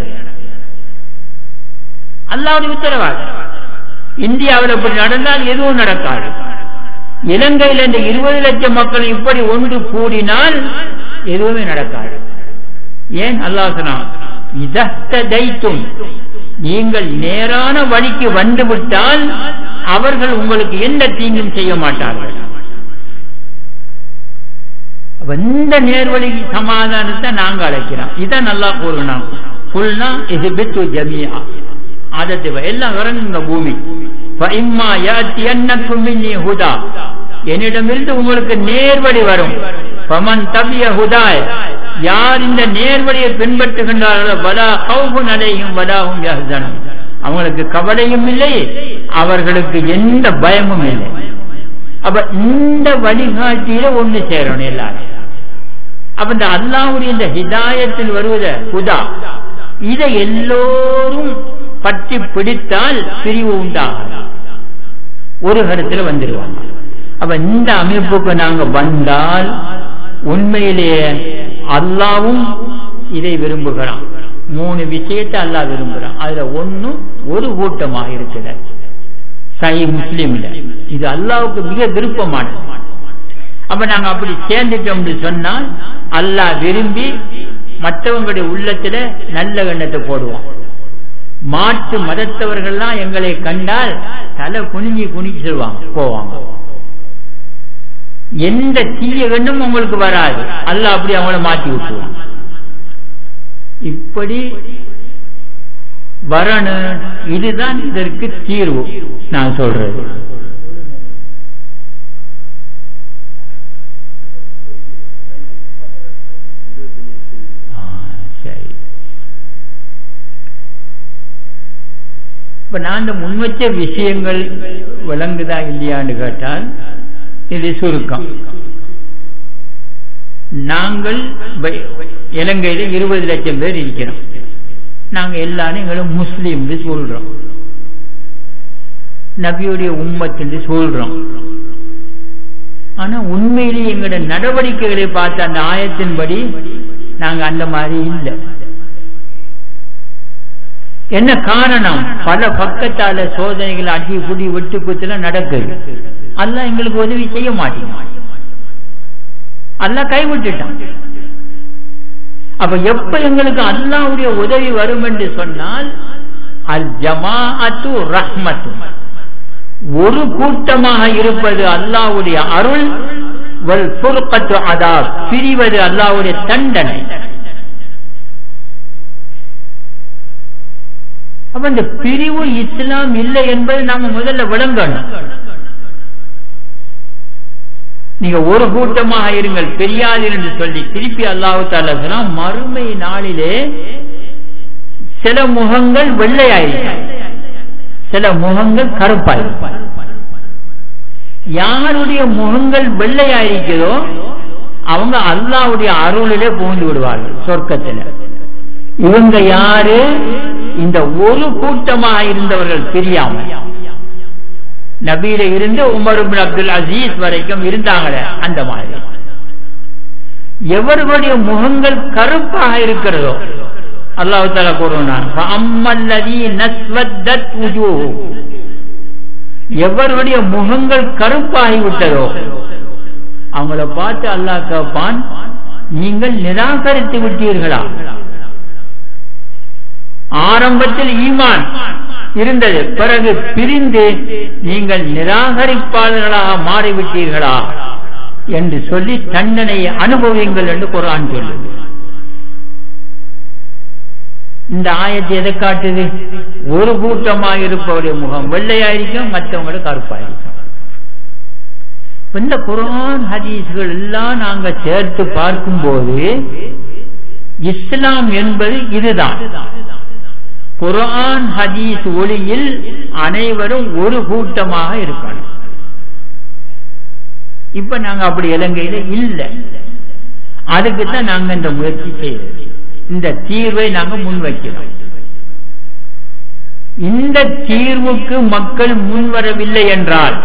அல்லாவுடைய உத்தரவாதம் இந்தியாவில் இப்படி நடந்தால் எதுவும் நடக்காது இலங்கையில் இந்த இருபது லட்சம் மக்கள் இப்படி ஒன்று கூடினால் எதுவுமே நடக்காது ஏன் அல்லாஹனா இதத்தைத்தும் நீங்கள் நேரான வழிக்கு வந்துவிட்டால் அவர்கள் உங்களுக்கு எந்த தீங்கும் செய்ய மாட்டார்கள் இந்த நேர்வழி சமாதானத்தை நாங்க அழைக்கிறோம் இதான் நல்லா கூறுகிறோம் புல்னா இது பித்து ஜமியா ஆதத்தை எல்லாம் இறங்குங்க பூமி என்னிடமிருந்து உங்களுக்கு நேர்வழி வரும் பமன் தபிய ஹுதாய் யார் இந்த நேர்வழியை பின்பற்றுகின்றார்களோ வலா கவுபுன் அலையும் வலாவும் யஹ்சனும் அவங்களுக்கு கவலையும் இல்லை அவர்களுக்கு எந்த பயமும் இல்லை அப்ப இந்த வழிகாட்டியில ஒண்ணு சேரணும் எல்லாரும் அப்ப இந்த அல்லாவுடைய இந்த ஹிதாயத்தில் வருவத ஹுதா இதை எல்லோரும் பற்றி பிடித்தால் பிரிவு உண்டாகாது ஒரு கருத்துல வந்துடுவாங்க அப்ப இந்த அமைப்புக்கு நாங்க வந்தால் உண்மையிலேயே அல்லாவும் இதை விரும்புகிறான் மூணு விஷயத்தை அல்லா விரும்புகிறான் அதுல ஒண்ணு ஒரு கூட்டமாக இருக்கிற சை முஸ்லீம்ல இது அல்லாவுக்கு மிக விருப்பமானது அப்ப நாங்க அப்படி சேர்ந்துட்டோம் சொன்னால் அல்லாஹ் விரும்பி மற்றவங்களுடைய உள்ளத்துல நல்ல எண்ணத்தை போடுவோம் மாற்று மதத்தவர்கள்லாம் எங்களை கண்டால் தலை குனிஞ்சி குனிச்சிருவாங்க போவாங்க எந்த தீய கண்ணும் உங்களுக்கு வராது அல்ல அப்படி அவங்கள மாற்றி விட்டுருவான் இப்படி வரணும் இதுதான் இதற்கு தீர்வு நான் சொல்றது சரி இப்ப நான் இந்த முன்வச்ச விஷயங்கள் விளங்குதா இல்லையான்னு கேட்டால் இது சுருக்கம் நாங்கள் இலங்கையில இருபது லட்சம் பேர் இருக்கிறோம் நாங்க எல்லாரும் எங்களை முஸ்லீம் சொல்றோம் நபியுடைய உம்மத்து சொல்றோம் ஆனா உண்மையிலேயே எங்களோட நடவடிக்கைகளை பார்த்த அந்த ஆயத்தின்படி நாங்க அந்த மாதிரி இல்லை என்ன காரணம் பல பக்கத்தால சோதனைகள் அடி புடி வெட்டு குத்துல நடக்குது அல்ல எங்களுக்கு உதவி செய்ய மாட்டேங்க அல்ல கைவிட்டுட்டான் அப்ப எப்ப எங்களுக்கு அல்லாவுடைய உதவி வரும் என்று சொன்னால் அல் ஜமாஅத்து ரஹ்மத்து ஒரு கூட்டமாக இருப்பது அல்லாவுடைய அருள் வல் புருக்கத்து அதாப் பிரிவது அல்லாவுடைய தண்டனை அப்ப இந்த பிரிவு இஸ்லாம் இல்லை என்பது நாம முதல்ல விளங்கணும் நீங்க ஒரு கூட்டமாக இருங்கள் பெரியாதீர் என்று சொல்லி திருப்பி அல்லாஹு தாலா மறுமை நாளிலே சில முகங்கள் வெள்ளையாயிருக்கும் சில முகங்கள் கருப்பாயிருக்கும் யாருடைய முகங்கள் வெள்ளையாயிருக்கிறதோ அவங்க அல்லாவுடைய அருளிலே புகுந்து விடுவார்கள் சொர்க்கத்தில் இவங்க யாரு இந்த ஒரு கூட்டமாக இருந்தவர்கள் தெரியாமல் நபீல இருந்து உமர் அப்துல் அசீஸ் வரைக்கும் இருந்தாங்களே அந்த மாதிரி எவர்களுடைய முகங்கள் கருப்பாக இருக்கிறதோ அல்லாஹு தாலா கூறுவான் எவருடைய முகங்கள் கருப்பாகி விட்டதோ அவங்கள பார்த்து அல்லாஹ் கேட்பான் நீங்கள் நிராகரித்து விட்டீர்களா ஆரம்பத்தில் ஈமான் இருந்தது பிறகு பிரிந்து நீங்கள் நிராகரிப்பாளர்களாக மாறிவிட்டீர்களா என்று சொல்லி தண்டனையை அனுபவியுங்கள் என்று குரான் சொல்லுது இந்த ஆயத்தை எதை காட்டுது ஒரு கூட்டமாக இருப்பவருடைய முகம் வெள்ளையாയിരിக்கும் மற்றவங்களோட கருப்பாயிருக்கும் இந்த குரான் ஹதீஸ்கள் எல்லாம் நாங்க சேர்த்து பார்க்கும்போது இஸ்லாம் என்பது இதுதான் குரான் ஹதீஸ் ஒளியில் அனைவரும் ஒரு கூட்டமாக இருக்கணும் இப்ப நாங்க அப்படி இலங்கையில இல்லை அதுக்குத்தான் நாங்க இந்த முயற்சி செய்யறது இந்த தீர்வை நாங்க முன்வைக்கிறோம் இந்த தீர்வுக்கு மக்கள் முன்வரவில்லை என்றால்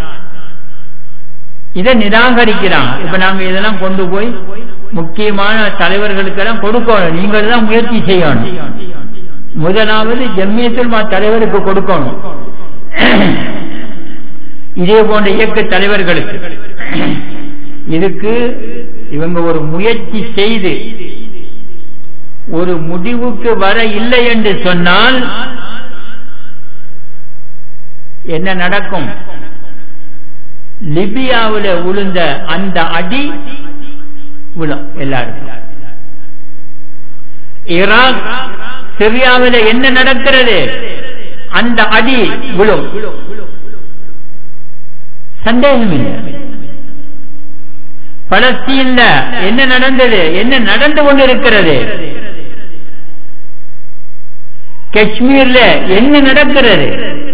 இதை நிராகரிக்கிறாங்க இப்ப நாங்க இதெல்லாம் கொண்டு போய் முக்கியமான தலைவர்களுக்கெல்லாம் கொடுக்கணும் நீங்கள் தான் முயற்சி செய்யணும் முதலாவது ஜம்மியத்துல் தலைவருக்கு கொடுக்கணும் இதே போன்ற இயக்க தலைவர்களுக்கு இதுக்கு இவங்க ஒரு முயற்சி செய்து ஒரு முடிவுக்கு வர இல்லை என்று சொன்னால் என்ன நடக்கும் லிபியாவில் விழுந்த அந்த அடி விழும் எல்லாருக்கும் ஈராக் சிரியாவில் என்ன நடக்கிறது அந்த அடி விழும் சந்தேகம் இல்லை பலஸ்தீன்ல என்ன நடந்தது என்ன நடந்து கொண்டிருக்கிறது காஷ்மீர்ல என்ன நடக்கிறது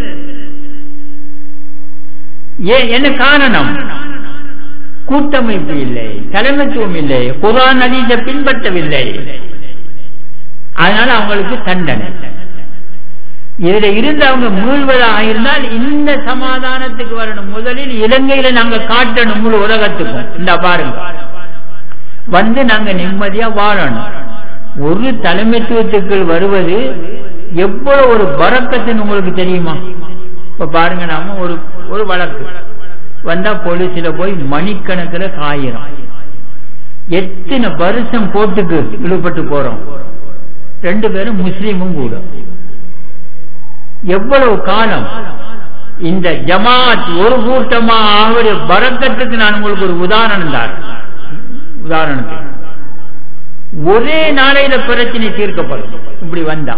ஏன் என்ன காரணம் கூட்டமைப்பு இல்லை தலைமைத்துவம் இல்லை குரான் அதீத பின்பற்றவில்லை அதனால அவங்களுக்கு தண்டனை இதுல இருந்து அவங்க மீள்வதாக இருந்தால் இந்த சமாதானத்துக்கு வரணும் முதலில் இலங்கையில நாங்க காட்டணும் முழு உலகத்துக்கும் இந்த பாருங்க வந்து நாங்க நிம்மதியா வாழணும் ஒரு தலைமைத்துவத்துக்குள் வருவது எவ்வளவு ஒரு பறக்கத்துன்னு உங்களுக்கு தெரியுமா இப்ப பாருங்க நாம ஒரு ஒரு வழக்கு வந்தா போலீஸ்ல போய் மணிக்கணக்கில் காயிரும் எத்தனை வருஷம் போட்டுக்கு இழுபட்டு போறோம் ரெண்டு பேரும் முஸ்லீமும் கூட எவ்வளவு காலம் இந்த ஜமாத் ஒரு கூட்டமா ஆகுடைய பறக்கத்துக்கு நான் உங்களுக்கு ஒரு உதாரணம் தான் உதாரணத்துக்கு ஒரே நாளையில பிரச்சனை தீர்க்கப்படும் இப்படி வந்தா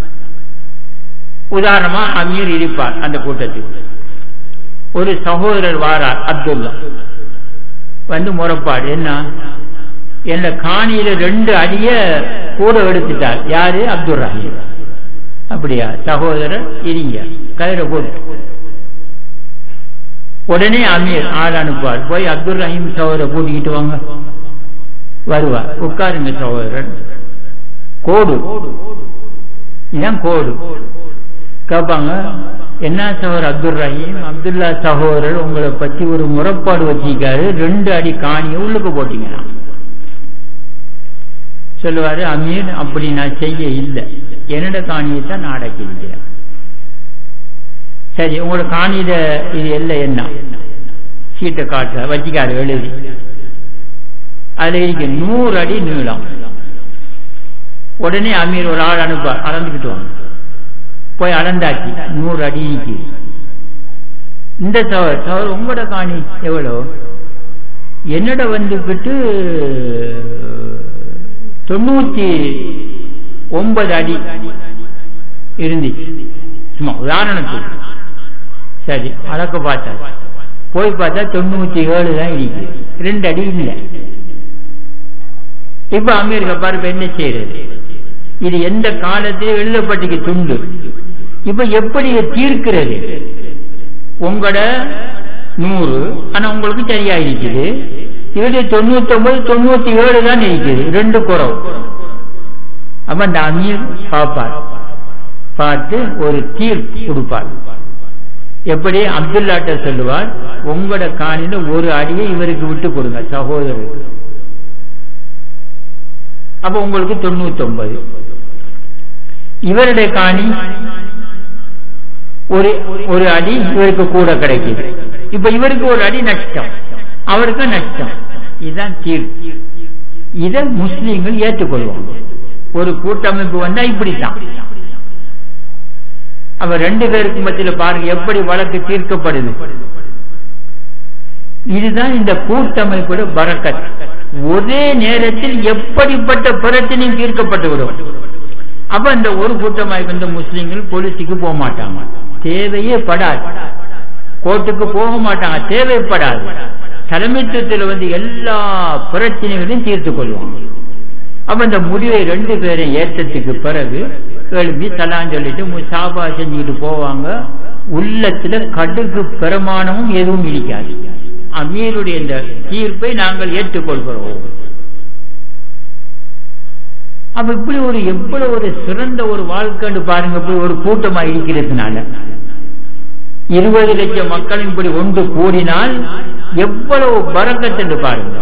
உதாரணமா அமீர் இருப்பார் அந்த கூட்டத்தில் ஒரு சகோதரர் வாரார் அப்துல்லா வந்து முறப்பாடு என்ன என்ன காணியில ரெண்டு அடிய கூட எடுத்துட்டார் யாரு அப்துல் ரஹீம் அப்படியா சகோதரர் இருங்க கயிறை போட்டு உடனே அமீர் ஆள் அனுப்புவார் போய் அப்துல் ரஹீம் சகோதரர் கூட்டிக்கிட்டு வாங்க வருவார் உட்காருங்க சகோதரர் கோடு இதான் கோடு கேட்பாங்க என்ன சகோதரர் அப்துல் ரஹீம் அப்துல்லா சகோதரர் உங்களை பத்தி ஒரு முறைப்பாடு வச்சிருக்காரு ரெண்டு அடி காணியை உள்ளுக்கு போட்டீங்கன்னா சொல்லுவாரு அமீர் அப்படி நான் செய்ய இல்லை என்னோட காணியை தான் நான் அடக்கியிருக்கிறேன் சரி உங்களோட காணியில இது எல்லாம் என்ன சீட்டை காட்டுற வச்சிக்காரு எழுதி அதுல இருக்கு நூறு அடி நீளம் உடனே அமீர் ஒரு ஆள் அனுப்ப அளந்துக்கிட்டு வாங்க போய் அளந்தாச்சு நூறு அடி இருக்கு இந்த சவர் சவர் உங்களோட காணி எவ்வளோ என்னோட வந்துக்கிட்டு தொண்ணூத்தி ஒன்பது அடி இருந்துச்சு சும்மா உதாரணத்துக்கு சரி அளக்க பார்த்தா போய் பார்த்தா தொண்ணூத்தி ஏழு தான் இருக்கு ரெண்டு அடி இல்லை இப்ப அமெரிக்கா பாருங்க என்ன செய்யறது இது எந்த காலத்திலும் எழுதப்பட்டிருக்கு துண்டு இப்ப எப்படி தீர்க்கிறது உங்களோட நூறு ஆனா உங்களுக்கு சரியா இருக்குது இவருடைய தொண்ணூத்தி ஒன்பது தொண்ணூத்தி ஏழு தான் இருக்குது ரெண்டு குறவு அப்ப அந்த அமீர் பார்ப்பார் பார்த்து ஒரு தீர்ப்பு கொடுப்பார் எப்படி அப்துல்லாட்ட சொல்லுவார் உங்களோட காணில ஒரு அடியை இவருக்கு விட்டு கொடுங்க சகோதரருக்கு அப்ப உங்களுக்கு தொண்ணூத்தி ஒன்பது இவருடைய காணி ஒரு ஒரு அடி இவருக்கு கூட கிடைக்குது இப்ப இவருக்கு ஒரு அடி நஷ்டம் அவருக்கு நஷ்டம் இதுதான் தீர்ப்பு இத முஸ்லீம்கள் ஏற்றுக்கொள்வாங்க ஒரு கூட்டமைப்பு வந்தா இப்படித்தான் அவ ரெண்டு பேருக்கு மத்தியில் பாருங்க எப்படி வழக்கு தீர்க்கப்படுது இதுதான் இந்த கூட்டமைப்போட பறக்கத் ஒரே நேரத்தில் எப்படிப்பட்ட பிரச்சனையும் தீர்க்கப்பட்டு விடும் அப்ப இந்த ஒரு கூட்டமைப்பு இந்த முஸ்லீம்கள் போலீஸுக்கு போக மாட்டாங்க தேவையே படாது கோர்ட்டுக்கு போக மாட்டாங்க தேவைப்படாது தலைமைத்துவத்தில் வந்து எல்லா பிரச்சனைகளையும் தீர்த்து கொள்வாங்க அப்ப இந்த முடிவை ரெண்டு பேரும் ஏற்றத்துக்கு பிறகு எழுப்பி சலான் சொல்லிட்டு முசாபா செஞ்சுட்டு போவாங்க உள்ளத்துல கடுகு பிரமாணமும் எதுவும் இருக்காது அமீருடைய இந்த தீர்ப்பை நாங்கள் ஏற்றுக்கொள்கிறோம் அப்ப இப்படி ஒரு எவ்வளவு ஒரு சிறந்த ஒரு வாழ்க்கைன்னு பாருங்க இப்படி ஒரு கூட்டமா இருக்கிறதுனால இருபது லட்சம் மக்கள் இப்படி ஒன்று கூடினால் எவ்வளவு பறக்கத்து பாருங்க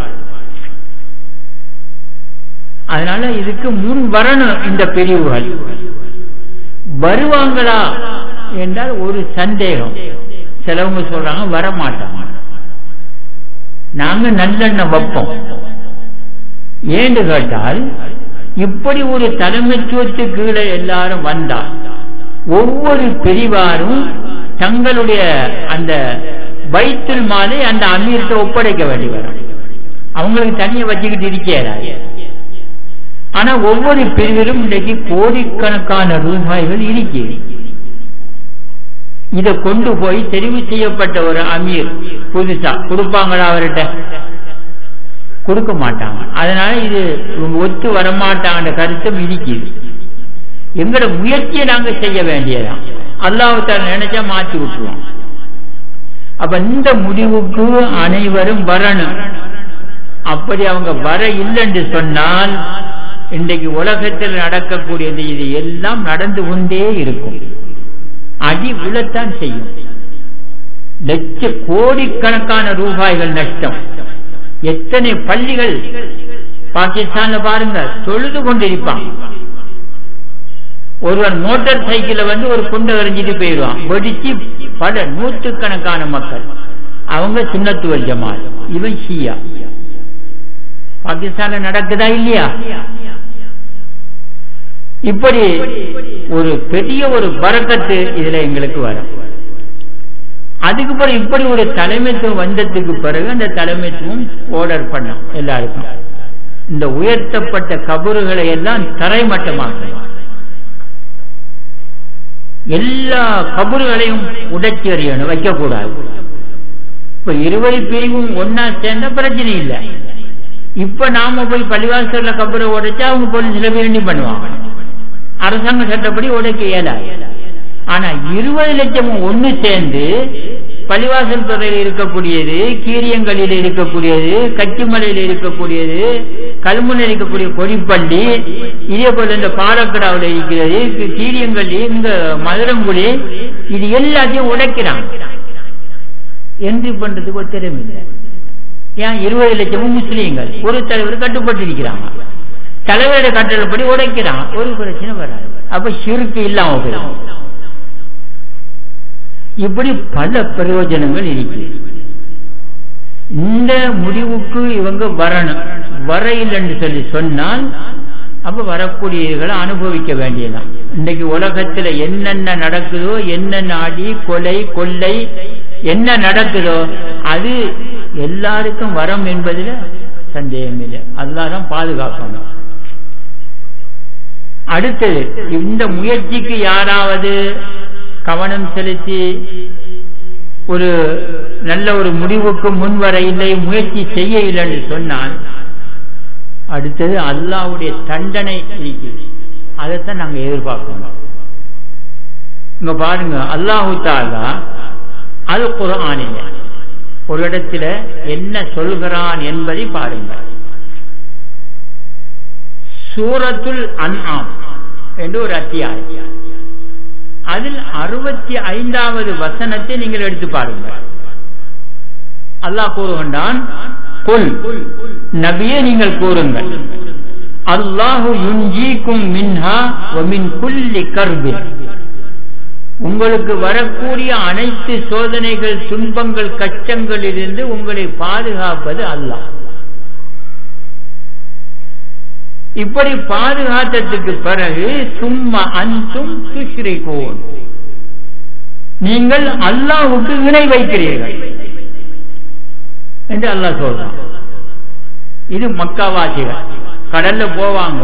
அதனால இதுக்கு முன் வரணும் இந்த பிரிவுகள் வருவாங்களா என்றால் ஒரு சந்தேகம் சிலவங்க சொல்றாங்க வரமாட்டாங்க நாங்க நல்லெண்ணெய் வைப்போம் ஏன்னு கேட்டால் இப்படி ஒரு தலைமைத்துவத்து கீழே எல்லாரும் வந்தா ஒவ்வொரு பிரிவாரும் தங்களுடைய அந்த வைத்துல் மாலை அந்த அமீர்கிட்ட ஒப்படைக்க வேண்டி வரும் அவங்களுக்கு தனியை வச்சுக்கிட்டு இருக்கிறாரு ஆனா ஒவ்வொரு பிரிவிலும் இன்றைக்கு கோடிக்கணக்கான ரூபாய்கள் இருக்கு இதை கொண்டு போய் தெரிவு செய்யப்பட்ட ஒரு அமீர் புதுசா கொடுப்பாங்களா அவர்கிட்ட கொடுக்க மாட்டாங்க அதனால இது ஒத்து வரமாட்டாங்க கருத்தும் இருக்குது எங்களோட முயற்சியை நாங்க செய்ய வேண்டியதான் அல்லாஹால நினைச்சா மாற்றி விட்டுருவோம் அப்ப இந்த முடிவுக்கு அனைவரும் வரணும் அப்படி அவங்க வர இல்லைன்னு சொன்னால் இன்றைக்கு உலகத்தில் நடக்கக்கூடியது இது எல்லாம் நடந்து கொண்டே இருக்கும் அடி விழத்தான் செய்யும் லட்ச கோடிக்கணக்கான ரூபாய்கள் நஷ்டம் எத்தனை பள்ளிகள் பாகிஸ்தான்ல பாருங்க தொழுது கொண்டிருப்பாங்க ஒருவன் மோட்டார் சைக்கிள வந்து ஒரு குண்டை எறிஞ்சிட்டு போயிடுவான் வெடிச்சு பல நூற்றுக்கணக்கான மக்கள் அவங்க சுண்ணத்துவல் ஜமால் இவன் ஷியா பாகிஸ்தான்ல நடக்குதா இல்லையா இப்படி ஒரு பெரிய ஒரு பறக்கத்து இதுல எங்களுக்கு வரும் அதுக்கு பிறகு இப்படி ஒரு தலைமைத்துவம் வந்ததுக்கு பிறகு அந்த தலைமைத்துவம் ஓர்டர் பண்ணும் எல்லாருக்கும் இந்த உயர்த்தப்பட்ட கபறுகளை எல்லாம் தரைமட்டமாக்கும் எல்லா கபறுகளையும் உடைச்சி எறியணும் வைக்கக்கூடாது இப்ப இருபது பிரிவும் ஒன்னா சேர்ந்த பிரச்சனை இல்லை இப்ப நாம போய் பள்ளிவாசல்ல கபரை உடைச்சா அவங்க போலீஸ்ல வேண்டி பண்ணுவாங்க அரசாங்க சட்டப்படி உடைக்க இயலாது ஆனா இருபது லட்சமும் ஒண்ணு சேர்ந்து பள்ளிவாசல் துறையில் இருக்கக்கூடியது கீரியங்களில் இருக்கக்கூடியது கச்சிமலையில் இருக்கக்கூடியது கல்முனையில் இருக்கக்கூடிய கொடிப்பள்ளி இதே போல இந்த பாலக்கடாவில் இருக்கிறது கீரியங்கள்ளி இந்த மதுரங்குடி இது எல்லாத்தையும் உடைக்கிறாங்க என்ட்ரி பண்றதுக்கு ஒரு திறமை இல்லை ஏன் இருபது லட்சமும் முஸ்லீம்கள் ஒரு தலைவர் கட்டுப்பட்டு இருக்கிறாங்க தலைவருடைய கட்டளைப்படி உடைக்கிறான் ஒரு பிரச்சனை வராது அப்ப சிறுக்கு இல்லாம போயிடும் இப்படி பல பிரயோஜனங்கள் இருக்கு இந்த முடிவுக்கு இவங்க வரணும் வரையில் என்று சொல்லி சொன்னால் அப்ப வரக்கூடியவர்களை அனுபவிக்க வேண்டியதான் இன்னைக்கு உலகத்துல என்னென்ன நடக்குதோ என்னென்ன அடி கொலை கொள்ளை என்ன நடக்குதோ அது எல்லாருக்கும் வரம் என்பதில் சந்தேகம் இல்லை அல்லாதான் பாதுகாக்கணும் அடுத்தது இந்த முயற்சிக்கு யாராவது கவனம் செலுத்தி ஒரு நல்ல ஒரு முடிவுக்கு முன்வர இல்லை முயற்சி செய்ய இல்லைன்னு சொன்னால் அடுத்தது அல்லாவுடைய தண்டனை இருக்குது அதைத்தான் நாங்க எதிர்பார்க்கணும் இங்க பாருங்க அல்லாஹு தாலா அது குரானில ஒரு இடத்துல என்ன சொல்கிறான் என்பதை பாருங்க சூரத்துல் அன்ஆம் என்று ஒரு அத்தியாயம் அதில் அறுபத்தி ஐந்தாவது வசனத்தை நீங்கள் எடுத்து பாருங்க அல்லாஹ் கூறுகின்றான் கொல் நபியே நீங்கள் கூறுங்கள் அல்லாஹு யுஞ்சிக்கும் மின்ஹா வமின் குல்லி கர்பி உங்களுக்கு வரக்கூடிய அனைத்து சோதனைகள் துன்பங்கள் கஷ்டங்களிலிருந்து உங்களை பாதுகாப்பது அல்லாஹ் இப்படி பாதுகாத்ததுக்கு பிறகு சும்மா அன்சும் துஷ்ரிகோன் நீங்கள் அல்லாவுக்கு இணை வைக்கிறீர்கள் என்று அல்லாஹ் சொல்றான் இது மக்காவாசிகள் கடல்ல போவாங்க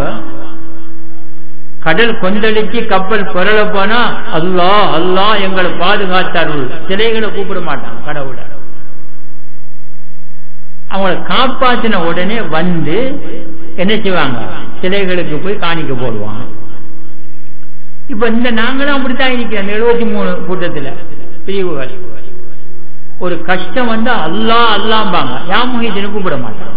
கடல் கொந்தளிச்சு கப்பல் புரள போனா அல்லா அல்லா எங்களை பாதுகாத்தார்கள் சிலைகளை கூப்பிட மாட்டாங்க கடவுளை அவங்களை காப்பாற்றின உடனே வந்து என்ன செய்வாங்க சிலைகளுக்கு போய் காணிக்க போடுவாங்க இப்ப இந்த நாங்களும் அப்படித்தான் இருக்கிறோம் எழுபத்தி மூணு கூட்டத்துல பிரிவுகள் ஒரு கஷ்டம் வந்து அல்லா அல்லாம்பாங்க யாமுகத்தினு கூப்பிட மாட்டாங்க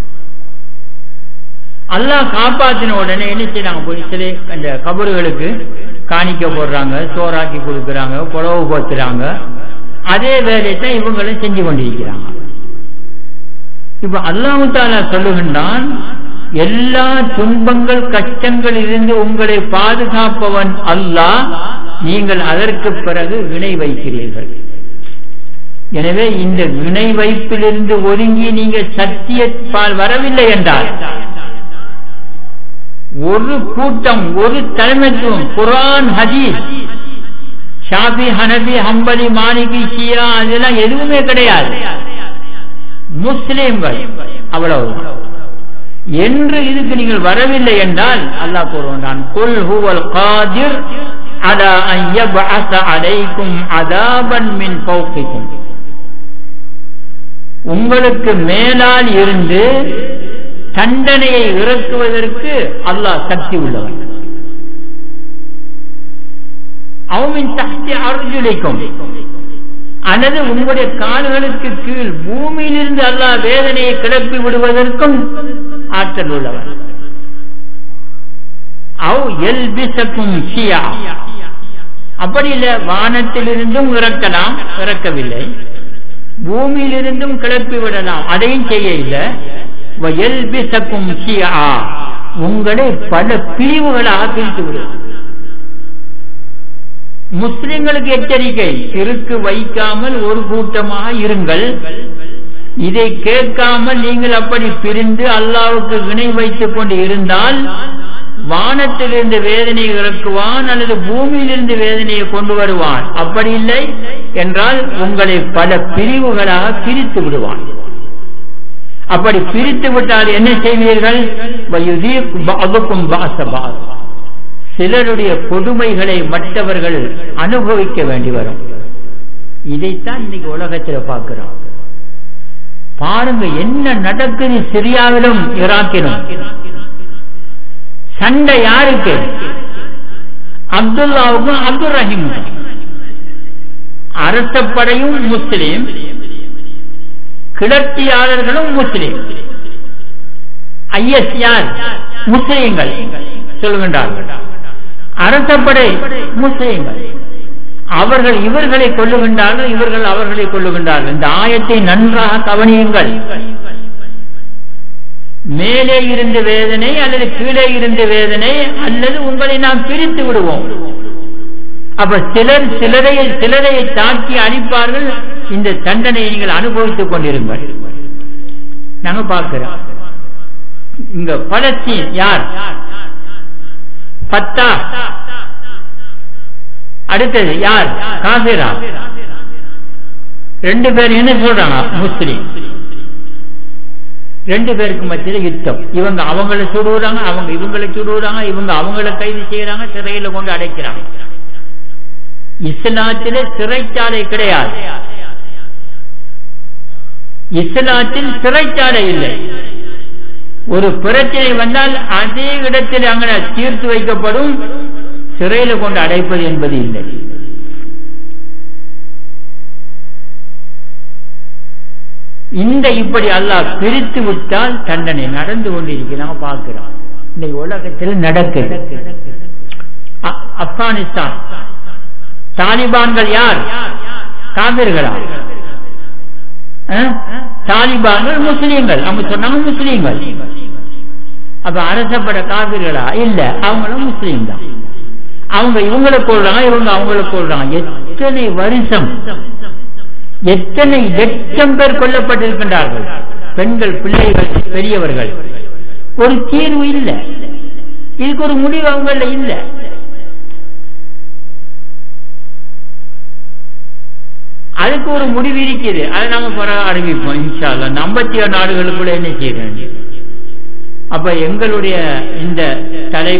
அல்லாஹ் காப்பாத்தின உடனே என்ன செய்யறாங்க போய் சிலை அந்த கபறுகளுக்கு காணிக்க போடுறாங்க சோறாக்கி கொடுக்கறாங்க புடவு போத்துறாங்க அதே வேலையை தான் இவங்களும் செஞ்சு கொண்டிருக்கிறாங்க இப்ப அல்லாஹு தாலா சொல்லுகின்றான் எல்லா துன்பங்கள் கஷ்டங்கள் இருந்து உங்களை பாதுகாப்பவன் அல்லாஹ் நீங்கள் அதற்கு பிறகு இணை வைக்கிறீர்கள் எனவே இந்த இணை வைப்பிலிருந்து ஒதுங்கி நீங்கள் சத்தியப்பால் வரவில்லை என்றால் ஒரு கூட்டம் ஒரு தலைமைத்துவம் குரான் ஹதீஸ் ஷாபி ஹனபி ஹம்பலி மாலிகி ஷியா அதெல்லாம் எதுவுமே கிடையாது முஸ்லிம்கள் அவ்வளவு என்று இதுக்கு நீங்கள் வரவில்லை என்றால் அல்லாஹ் கூறுவான் குல் ஹுவல் காதிர் அலா அன் யப்அஸ அலைக்கும் அதாபன் மின் ஃபௌகிக்கும் உங்களுக்கு மேலால் இருந்து தண்டனையை இறக்குவதற்கு அல்லாஹ் சக்தி உள்ளவன் அவமின் சக்தி அர்ஜுலிக்கும் அல்லது உங்களுடைய கால்களுக்கு கீழ் பூமியிலிருந்து அல்லாஹ் வேதனையை கிளப்பி விடுவதற்கும் ஆற்றல் உள்ளவன் அவ் எல்பிசக்கும் ஷியா அப்படி இல்ல வானத்திலிருந்தும் இறக்கலாம் இறக்கவில்லை பூமியிலிருந்தும் கிளப்பி விடலாம் அதையும் செய்ய இல்லை எல்பிசக்கும் ஷியா உங்களை பல பிரிவுகளாக பிரித்து விடும் முஸ்லிம்களுக்கு எச்சரிக்கை திருக்கு வைக்காமல் ஒரு கூட்டமாக இருங்கள் இதை கேட்காமல் நீங்கள் அப்படி பிரிந்து அல்லாவுக்கு இணை வைத்துக் கொண்டு இருந்தால் வானத்திலிருந்து வேதனையை இறக்குவான் அல்லது பூமியிலிருந்து வேதனையை கொண்டு வருவான் அப்படி இல்லை என்றால் உங்களை பல பிரிவுகளாக பிரித்து விடுவான் அப்படி பிரித்து விட்டால் என்ன செய்வீர்கள் சிலருடைய கொடுமைகளை மற்றவர்கள் அனுபவிக்க வேண்டி வரும் இதைத்தான் இன்னைக்கு உலகத்தில் பார்க்கிறோம் பாருங்க என்ன நடக்குது சிரியாவிலும் ஈராக்கிலும் சண்டை யாருக்கு அப்துல்லாவுக்கும் அப்துல் ரஹீமுக்கும் அரச படையும் முஸ்லீம் கிளர்ச்சியாளர்களும் முஸ்லீம் ஐஎஸ் யார் முஸ்லீம்கள் சொல்லுகின்றார்கள் அரசப்படை முஸ்லீம்கள் அவர்கள் இவர்களை கொள்ளுகின்றார்கள் இவர்கள் அவர்களை கொள்ளுகின்றார்கள் இந்த ஆயத்தை நன்றாக கவனியுங்கள் மேலே இருந்து வேதனை அல்லது கீழே இருந்து வேதனை அல்லது உங்களை நாம் பிரித்து விடுவோம் அப்ப சிலர் சிலரை சிலரை தாக்கி அழிப்பார்கள் இந்த தண்டனையை நீங்கள் அனுபவித்துக் கொண்டிருங்கள் நாங்க பார்க்கிறோம் இங்க பலஸ்தீன் யார் பத்தா அடுத்தது யார் காபிரா ரெண்டு பேர் என்ன சொல்றாங்க முஸ்லிம் ரெண்டு பேருக்கு மத்தியில் யுத்தம் இவங்க அவங்கள சுடுறாங்க அவங்க இவங்களை சுடுறாங்க இவங்க அவங்கள கைது செய்யறாங்க சிறையில கொண்டு அடைக்கிறாங்க இஸ்லாத்திலே சிறைச்சாலை கிடையாது இஸ்லாத்தில் சிறைச்சாலை இல்லை ஒரு பிரச்சனை வந்தால் அதே இடத்தில் அங்கே தீர்த்து வைக்கப்படும் சிறையில கொண்டு அடைப்பது என்பது இல்லை இந்த இப்படி அல்லாஹ் பிரித்து விட்டால் தண்டனை நடந்து கொண்டிருக்கிறாங்க பார்க்கிறோம் இந்த உலகத்தில் நடக்குது ஆப்கானிஸ்தான் தாலிபான்கள் யார் காவிர்களா தாலிபான்கள் முஸ்லீம்கள் அவங்க சொன்னாங்க முஸ்லீம்கள் அப்ப அரசப்பட காவிர்களா இல்ல அவங்களும் முஸ்லீம் தான் அவங்க இவங்களை கொள்றாங்க இவங்க அவங்களை கொள்றாங்க எத்தனை வருஷம் எத்தனை லட்சம் பேர் கொல்லப்பட்டிருக்கின்றார்கள் பெண்கள் பிள்ளைகள் பெரியவர்கள் ஒரு தீர்வு இல்லை இதுக்கு ஒரு முடிவு அவங்கள இல்லை அதுக்கு ஒரு முடிவு இருக்குது அதை நாம பிற அறிவிப்போம் இன்ஷால்லா ஐம்பத்தி ஏழு நாடுகளுக்குள்ள என்ன செய்யறேன் அப்ப எங்களுடைய இந்த தலை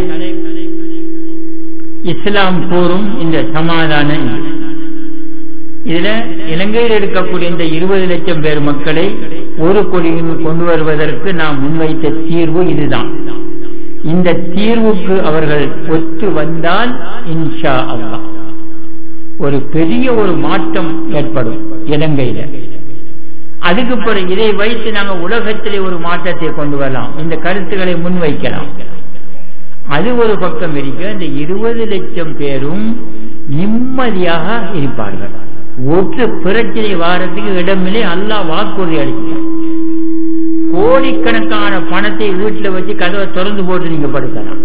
இஸ்லாம் கூறும் இந்த சமாதான இதுல இலங்கையில் இருக்கக்கூடிய இந்த இருபது லட்சம் பேர் மக்களை ஒரு கொடியில் கொண்டு வருவதற்கு நாம் முன்வைத்த தீர்வு இதுதான் இந்த தீர்வுக்கு அவர்கள் ஒத்து வந்தால் இன்ஷா அல்லா ஒரு பெரிய ஒரு மாற்றம் ஏற்படும் இலங்கையில அதுக்கு பிறகு இதை வைத்து நாங்கள் உலகத்திலே ஒரு மாற்றத்தை கொண்டு வரலாம் இந்த கருத்துக்களை முன்வைக்கலாம் அது ஒரு பக்கம் இருக்க இந்த இருபது லட்சம் பேரும் நிம்மதியாக இருப்பார்கள் ஒற்று பிரச்சனை வாரத்துக்கு இடமில்லை அல்லா வாக்குறுதி அளிக்கிறார் கோடிக்கணக்கான பணத்தை வீட்டில் வச்சு கதவை திறந்து போட்டு நீங்க படுக்கலாம்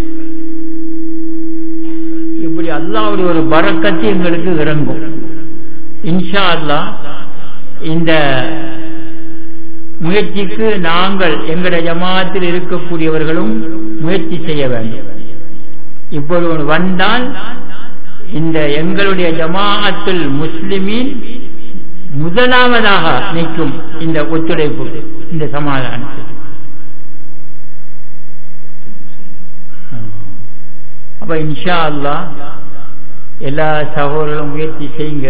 இப்படி அல்லாவுடைய ஒரு பறக்கத்து எங்களுக்கு இறங்கும் இன்ஷா அல்லா இந்த முயற்சிக்கு நாங்கள் எங்களுடைய ஜமாத்தில் இருக்கக்கூடியவர்களும் முயற்சி செய்ய வேண்டும் இப்பொழுது வந்தால் இந்த எங்களுடைய ஜமாஅத்துல் முஸ்லிமின் முதலாவதாக நிற்கும் இந்த ஒத்துழைப்பு இந்த சமாதானத்தில் அப்ப இன்ஷா அல்லா எல்லா சகோதரர்களும் முயற்சி செய்யுங்க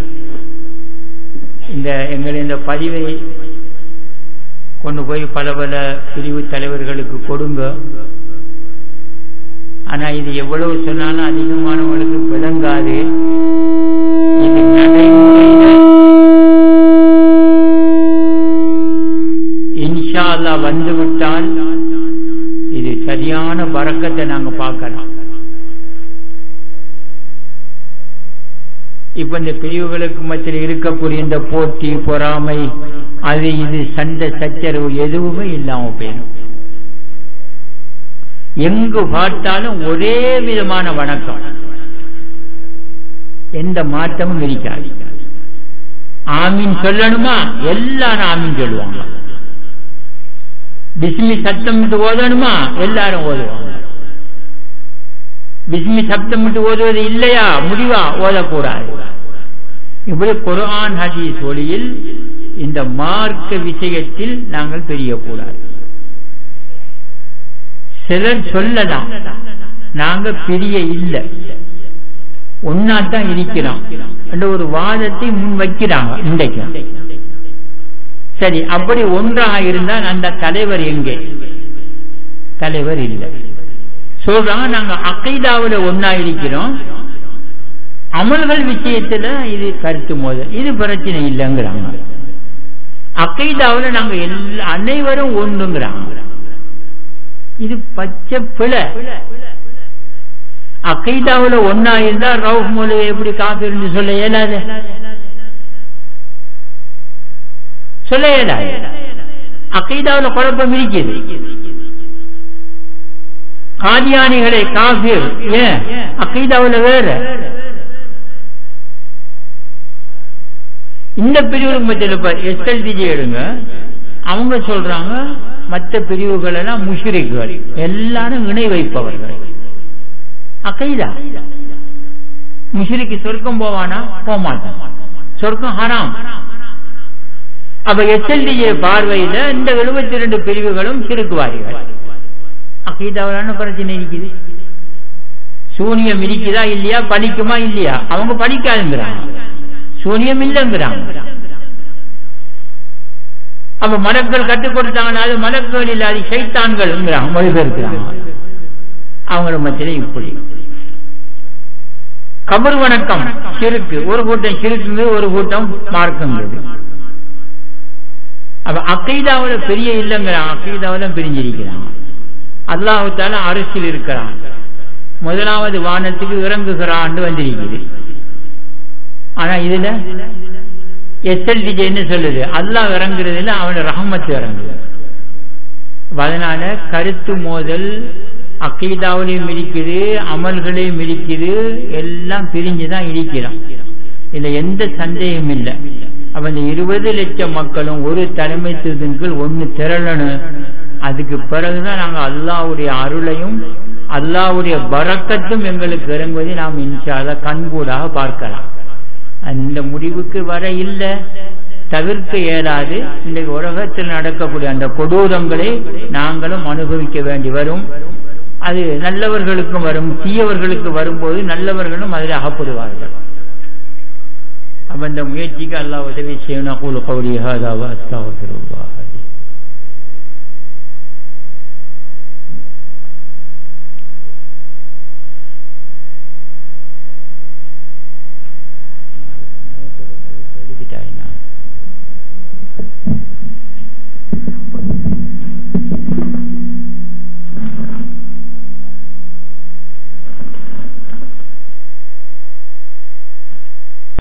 இந்த எங்கள் இந்த பதிவை கொண்டு போய் பல பல பிரிவு தலைவர்களுக்கு கொடுங்க ஆனா இது எவ்வளவு சொன்னாலும் அதிகமானவங்களுக்கு விளங்காது இது நடைமுறையில இன்ஷா அல்லா வந்து விட்டால் இது சரியான பறக்கத்தை நாங்க பார்க்கலாம் இப்ப இந்த பிரிவுகளுக்கு மத்தியில் இருக்கக்கூடிய இந்த போட்டி பொறாமை அது இது சண்டை சச்சரவு எதுவுமே இல்லாம போயிடும் எங்கு பார்த்தாலும் ஒரே விதமான வணக்கம் எந்த மாற்றமும் இருக்காது ஆமீன் சொல்லணுமா எல்லாரும் ஆமீன் சொல்லுவாங்க பிஸ்மி சத்தம் விட்டு ஓதணுமா எல்லாரும் ஓதுவாங்க பிஸ்மி சப்தம் விட்டு ஓதுவது இல்லையா முடிவா ஓதக்கூடாது இப்படி குரான் ஹதீஸ் ஒளியில் இந்த மார்க்க விஷயத்தில் நாங்கள் தெரியக்கூடாது சிலர் சொல்லலாம் நாங்க பிரிய இல்லை ஒன்னாத்தான் இருக்கிறோம் என்ற ஒரு வாதத்தை முன் வைக்கிறாங்க இன்றைக்கு சரி அப்படி ஒன்றாக இருந்தால் அந்த தலைவர் எங்கே தலைவர் இல்லை சொல்றாங்க நாங்க அகைதாவில ஒன்னா இருக்கிறோம் அமல்கள் விஷயத்துல இது கருத்து மோதல் இது பிரச்சனை இல்லைங்கிறாங்க அகைதாவில நாங்க எல்லா அனைவரும் ஒன்றுங்கிறாங்க இது பச்சை பிழை அகைதாவில ஒன்னா இருந்தா ரவுஃப் மொழியை எப்படி காப்பிருந்து சொல்ல இயலாது சொல்ல இயலாது அகைதாவில் குழப்பம் இருக்குது காதியானிகளை காபீர் ஏன் அகைதாவில் வேற இந்த பிரிவுக்கு மத்தியில் எஸ்எல்டிஜி எடுங்க அவங்க சொல்றாங்க மற்ற பிரிவுகள் எல்லாம் முஷ்ரிக்குகள் எல்லாரும் இணை வைப்பவர்கள் அகைதா முஷ்ரிக்கு சொர்க்கம் போவானா போக மாட்டான் சொர்க்கம் ஹராம் அப்ப எஸ்எல்டிஜே பார்வையில இந்த எழுபத்தி ரெண்டு பிரிவுகளும் சிறுக்குவாரிகள் அகீதாவிலான பிரச்சனை இருக்குது சூனியம் இருக்குதா இல்லையா படிக்குமா இல்லையா அவங்க படிக்காதுங்கிறாங்க சூனியம் இல்லைங்கிறாங்க அப்ப மலக்கள் கற்றுக் கொடுத்தாங்கன்னா அது மலக்குகள் இல்லாத சைத்தான்கள்ங்கிறாங்க மொழிபெயர்க்கிறாங்க அவங்கள மத்தியில இப்படி கபர் வணக்கம் சிறுக்கு ஒரு கூட்டம் சிறுக்குங்க ஒரு கூட்டம் மார்க்குங்கிறது அப்ப அக்கைதாவில பெரிய இல்லைங்கிறாங்க அக்கைதாவில பிரிஞ்சிருக்கிறாங்க அல்லாஹால அரசியல் இருக்கிறான் முதலாவது வானத்துக்கு இறங்குகிறான் வந்திருக்குது ஆனா இதுல எஸ்எல்டிஜே என்ன சொல்லுது அல்லாஹ் இறங்குறதுல அவன ரஹமத்து இறங்குது அதனால கருத்து மோதல் அக்கீதாவிலையும் இருக்குது அமல்களையும் இருக்குது எல்லாம் பிரிஞ்சுதான் இருக்கிறோம் இதுல எந்த சந்தேகம் இல்லை அப்ப இந்த இருபது லட்சம் மக்களும் ஒரு தலைமைத்துவத்தின் கீழ் ஒன்னு திரளணும் அதுக்கு பிறகுதான் நாங்க அல்லாவுடைய அருளையும் அல்லாவுடைய பறக்கத்தும் எங்களுக்கு இறங்குவதை நாம் இன்ஷால கண்கூடாக பார்க்கலாம் அந்த முடிவுக்கு வர இல்லை தவிர்க்க இயலாது இன்றைக்கு உலகத்தில் நடக்கக்கூடிய அந்த கொடூரங்களை நாங்களும் அனுபவிக்க வேண்டி வரும் அது நல்லவர்களுக்கும் வரும் தீயவர்களுக்கு வரும்போது நல்லவர்களும் அதில் அகப்படுவார்கள் அப்ப இந்த முயற்சிக்கு அல்லாஹ் உதவி செய்யணும் அகூல் கௌரி ஹாதா அஸ்தாவபிருல்லாஹ்